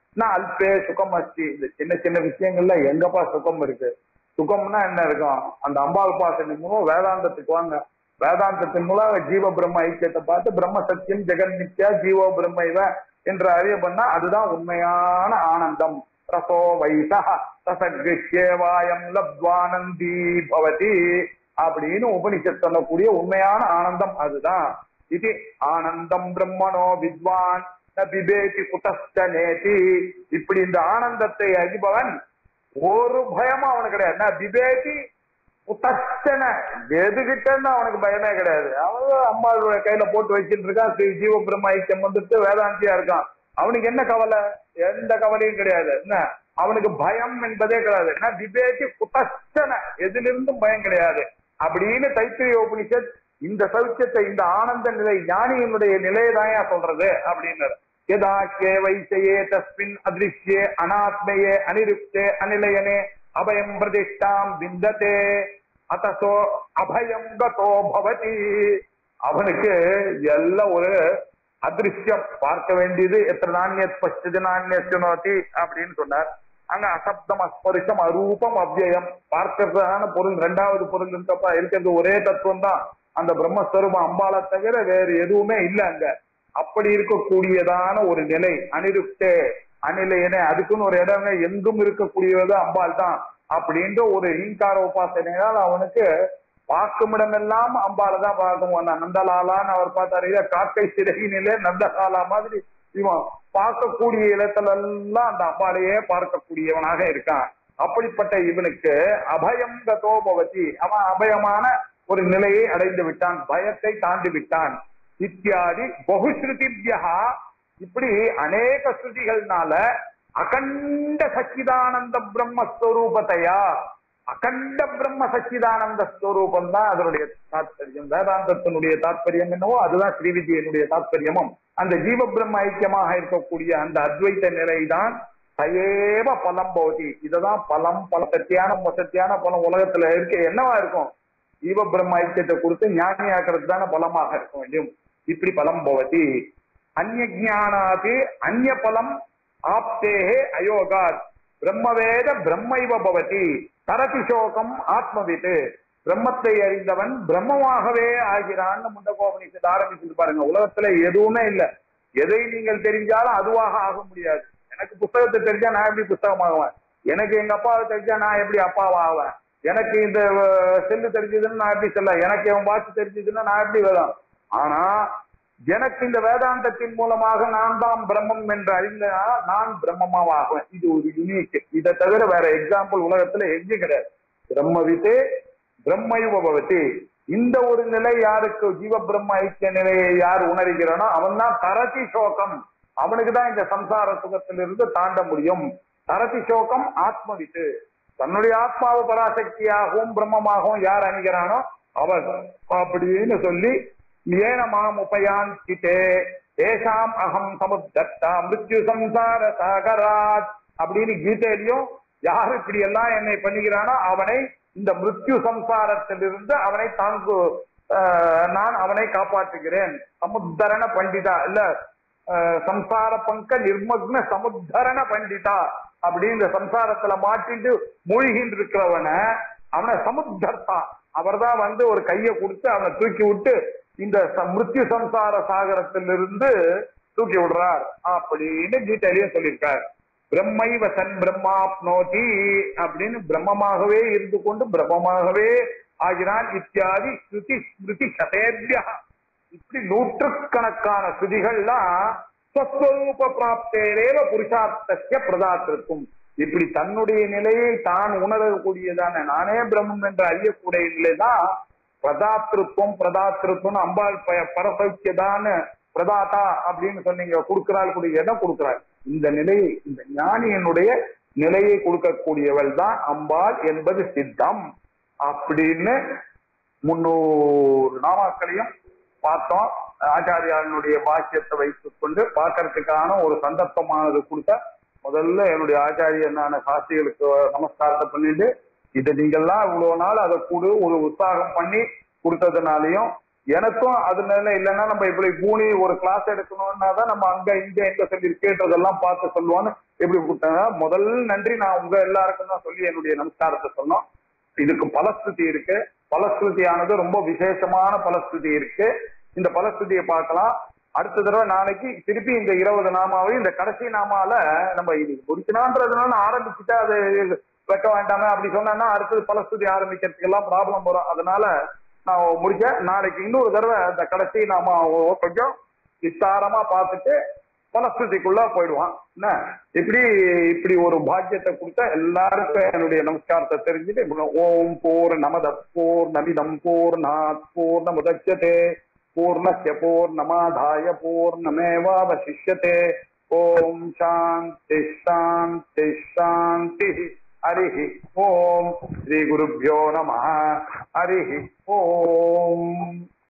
நான் அல்பே சுகம் அஸ்தி இந்த சின்ன சின்ன விஷயங்கள்ல எங்கப்பா சுகம் இருக்கு சுகம்னா என்ன இருக்கும் அந்த அம்பாள் பாசனை மூலம் வேதாந்தத்துக்கு வாங்க வேதாந்தத்தின் மூலம் ஜீவ பிரம்ம ஐக்கியத்தை பார்த்து பிரம்ம சத்தியம் ஜெகன் நித்யா ஜீவோ பிரம்ம இவ என்று அறிய பண்ணா அதுதான் உண்மையான ஆனந்தம் ரசோ வைசா ரசகிருஷ்யேவாயம் லப்வானந்தி பவதி அப்படின்னு உபனிஷத் சொல்லக்கூடிய உண்மையான ஆனந்தம் அதுதான் இது ஆனந்தம் பிரம்மனோ வித்வான் ந பிபேதி குதஸ்த நேதி இப்படி இந்த ஆனந்தத்தை அறிபவன் ஒரு பயமும் அவனுக்கு கிடையாது நான் பிபேதி உத்தன எதுகிட்டன்னு அவனுக்கு பயமே கிடையாது அவன் அம்மாவுடைய கையில போட்டு வச்சுட்டு இருக்கான் ஸ்ரீ ஜீவ பிரம்ம ஐக்கியம் வந்துட்டு வேதாந்தியா இருக்கான் அவனுக்கு என்ன கவலை எந்த கவலையும் கிடையாது என்ன அவனுக்கு பயம் என்பதே கிடையாது என்ன விவேகி குத்தன எதிலிருந்தும் பயம் கிடையாது அப்படின்னு தைத்திரிய உபனிஷத் இந்த சௌக்கியத்தை இந்த ஆனந்த நிலை ஞானியினுடைய நிலையை தான் சொல்றது அப்படின்னு யதா கே வைசையே தஸ்மின் அதிருஷ்யே அனாத்மயே அனிருப்தே அனிலயனே அபயம் பிரதிஷ்டாம் விந்ததே அத்தசோ அபயம் கதோ பவதி அவனுக்கு எல்லாம் ஒரு அதிருஷ்யம் பார்க்க வேண்டியது எத்தனை நாண்ய பஷ்டது நாண்ய சுனோதி அப்படின்னு சொன்னார் அங்க அசப்தம் அஸ்பரிசம் அரூபம் அவ்யயம் பார்க்கறதான பொருள் ரெண்டாவது பொருள் இருக்கப்பா இருக்கிறது ஒரே தத்துவம் தான் அந்த பிரம்மஸ்வரூபம் அம்பாலை தவிர வேறு எதுவுமே இல்லை அங்க அப்படி இருக்கக்கூடியதான ஒரு நிலை அனிருப்தே அனிலையனே அதுக்குன்னு ஒரு இடங்க எங்கும் இருக்கக்கூடியது அம்பாள் தான் அப்படின்ற ஒரு ஈங்கார உபாசனையால் அவனுக்கு பார்க்கும் இடமெல்லாம் அம்பாலை தான் பார்க்கும் நந்தலாலான்னு அவர் பார்த்தாரு இல்ல காக்கை சிறகினிலே நந்தலாலா மாதிரி இவன் பார்க்கக்கூடிய இடத்துல எல்லாம் அந்த அம்பாலையே பார்க்கக்கூடியவனாக இருக்கான் அப்படிப்பட்ட இவனுக்கு அபயம் கதோ பவதி அவன் அபயமான ஒரு நிலையை அடைந்து விட்டான் பயத்தை தாண்டி விட்டான் இத்தியாதி பகுஸ்ருதிபியா இப்படி அநேக ஸ்ருதிகள்னால அகண்ட சச்சிதானந்த பிரம்மஸ்வரூபத்தையா அகண்ட பிரம்ம சச்சிதானந்த ஸ்வரூபம் தான் அதனுடைய தாற்பயம் வேதாந்தத்தினுடைய தாற்பயம் என்னவோ அதுதான் ஸ்ரீவித்யனுடைய தாற்பயமும் அந்த ஜீவ பிரம்ம ஐக்கியமாக இருக்கக்கூடிய அந்த அத்வைத்த நிலைதான் தயேவ பலம் பவதி இதுதான் பலம் பல சத்தியான சத்தியான பலம் உலகத்துல இருக்க என்னவா இருக்கும் ஜீவ பிரம்ம ஐக்கியத்தை கொடுத்து ஞானி ஆக்கிறதுக்கு தானே பலமாக இருக்க வேண்டும் இப்படி பலம் பவதி அந்நிய ஜானாது அந்நிய பலம் ஆப்தேகே அயோகாத் பிரம்மவேத பிரம்மைவ பவதி தரதி சோகம் ஆத்மவித்து பிரம்மத்தை அறிந்தவன் பிரம்மமாகவே ஆகிறான்னு முண்டகோபனிஷத்து ஆரம்பிச்சுட்டு பாருங்க உலகத்துல எதுவுமே இல்ல எதை நீங்கள் தெரிஞ்சாலும் அதுவாக ஆக முடியாது எனக்கு புஸ்தகத்தை தெரிஞ்சா நான் எப்படி புஸ்தகமாகுவேன் எனக்கு எங்க அப்பாவை தெரிஞ்சா நான் எப்படி அப்பாவா ஆவேன் எனக்கு இந்த செல்லு தெரிஞ்சதுன்னு நான் எப்படி சொல்ல எனக்கு என் வாட்ச் தெரிஞ்சதுன்னா நான் எப்படி வரும் ஆனா எனக்கு இந்த வேதாந்தத்தின் மூலமாக நான் தான் பிரம்மம் என்று அறிந்தா நான் பிரம்மமாவாகுவேன் இது ஒரு யுனிக் இதை தவிர வேற எக்ஸாம்பிள் உலகத்துல எங்கேயும் கிடையாது பிரம்மவித்தே பிரம்மயுபவதி இந்த ஒரு நிலை யாருக்கு ஜீவ பிரம்ம ஐக்கிய நிலையை யார் உணர்கிறானோ அவன் தான் தரதி சோகம் அவனுக்கு தான் இந்த சம்சார சுகத்திலிருந்து தாண்ட முடியும் தரதி சோகம் ஆத்மவித்து தன்னுடைய ஆத்மாவை பராசக்தியாகவும் பிரம்மமாகவும் யார் அணிகிறானோ அவன் அப்படின்னு சொல்லி ஏன மாம் உபயான் கிட்டே தேசாம் அகம் சமுத்தா மிருத்யு சம்சார சாகராத் அப்படின்னு கீதையிலையும் யார் இப்படி எல்லாம் என்னை பண்ணுகிறானோ அவனை இந்த மிருத்யு சம்சாரத்திலிருந்து அவனை தாங்கு நான் அவனை காப்பாற்றுகிறேன் சமுத்தரண பண்டிதா இல்ல சம்சார பங்க நிர்மக்ன சமுத்தரண பண்டிதா அப்படின்னு சம்சாரத்துல மாட்டிட்டு மூழ்கின்னு இருக்கிறவனை அவனை சமுத்தர்த்தா அவர் தான் வந்து ஒரு கையை கொடுத்து அவனை தூக்கி விட்டு இந்த மிருத்யு சம்சார சாகரத்திலிருந்து தூக்கி விடுறார் அப்படின்னு கீதையிலேயே சொல்லியிருக்கார் பிரம்மைவ சன் பிரம்மாப்னோதி அப்படின்னு பிரம்மமாகவே இருந்து கொண்டு பிரம்மமாகவே ஆகிறான் இத்தியாதி ஸ்ருதி ஸ்மிருதி சதேபியா இப்படி நூற்றுக்கணக்கான ஸ்ருதிகள்லாம் ஸ்வஸ்வரூப பிராப்தேரேவ புருஷார்த்தசிய பிரதாத்திருக்கும் இப்படி தன்னுடைய நிலையை தான் உணரக்கூடியதான நானே பிரம்மம் என்று அறியக்கூடிய நிலைதான் பிரதாத்திருத்துவம் பிரதாத்திருத்துவம் அம்பாள் பரசௌக்கியதான பிரதாதா அப்படின்னு சொன்னீங்க கொடுக்கிறாள் கூடிய இடம் கொடுக்கிறாள் இந்த நிலையை இந்த ஞானியனுடைய நிலையை கொடுக்கக்கூடியவள் தான் அம்பாள் என்பது சித்தம் அப்படின்னு முன்னூறு நாமாக்களையும் பார்த்தோம் ஆச்சாரியாளனுடைய பாக்கியத்தை வைத்துக் கொண்டு பார்க்கறதுக்கான ஒரு சந்தர்ப்பமானது கொடுத்த முதல்ல என்னுடைய ஆச்சாரியனான சாஸ்திரிகளுக்கு நமஸ்காரத்தை பண்ணிட்டு இதை நீங்கள்லாம் இவ்வளவு நாள் அதை கொடு ஒரு உற்சாகம் பண்ணி கொடுத்ததுனாலையும் எனக்கும் அதனால இல்லைன்னா நம்ம இப்படி பூனி ஒரு கிளாஸ் எடுக்கணும்னா தான் நம்ம அங்க இங்க எங்க சொல்லி கேட்டதெல்லாம் பார்த்து சொல்லுவான்னு எப்படி கூப்பிட்டாங்க முதல் நன்றி நான் உங்க எல்லாருக்கும் தான் சொல்லி என்னுடைய நமஸ்காரத்தை சொன்னோம் இதுக்கு பலஸ்துதி இருக்கு பலஸ்துதியானது ரொம்ப விசேஷமான பலஸ்துதி இருக்கு இந்த பலஸ்துதியை பார்க்கலாம் அடுத்த தடவை நாளைக்கு திருப்பி இந்த இருபது நாமாவையும் இந்த கடைசி நாமால நம்ம இது முடிக்கணும்ன்றதுனால ஆரம்பிச்சுட்டா அது வைக்க வேண்டாமே அப்படி சொன்னா அடுத்தது பலஸ்துதி ஆரம்பிக்கிறதுக்கு எல்லாம் ப்ராப்ளம் வரும் அதனால நான் முடிக்க நாளைக்கு இன்னொரு தடவை இந்த கடைசி நாம கொஞ்சம் விஸ்தாரமா பார்த்துட்டு பலஸ்துதிக்குள்ள போயிடுவான் என்ன இப்படி இப்படி ஒரு பாக்கியத்தை கொடுத்த எல்லாருக்கும் என்னுடைய நமஸ்காரத்தை தெரிஞ்சுட்டு இப்ப ஓம் போர் நமத போர் நமிதம் போர் நாத் போர் நமுதச்சதே பூர்ணஸ்ய பூர்ணமாதாய பூர்ணமேவாவசிஷ்யते ஓம் சாந்தி சாந்தி சாந்தி ஹரிஹி ஓம் ஸ்ரீ குருभ्यो நம ஹரிஹி ஓம்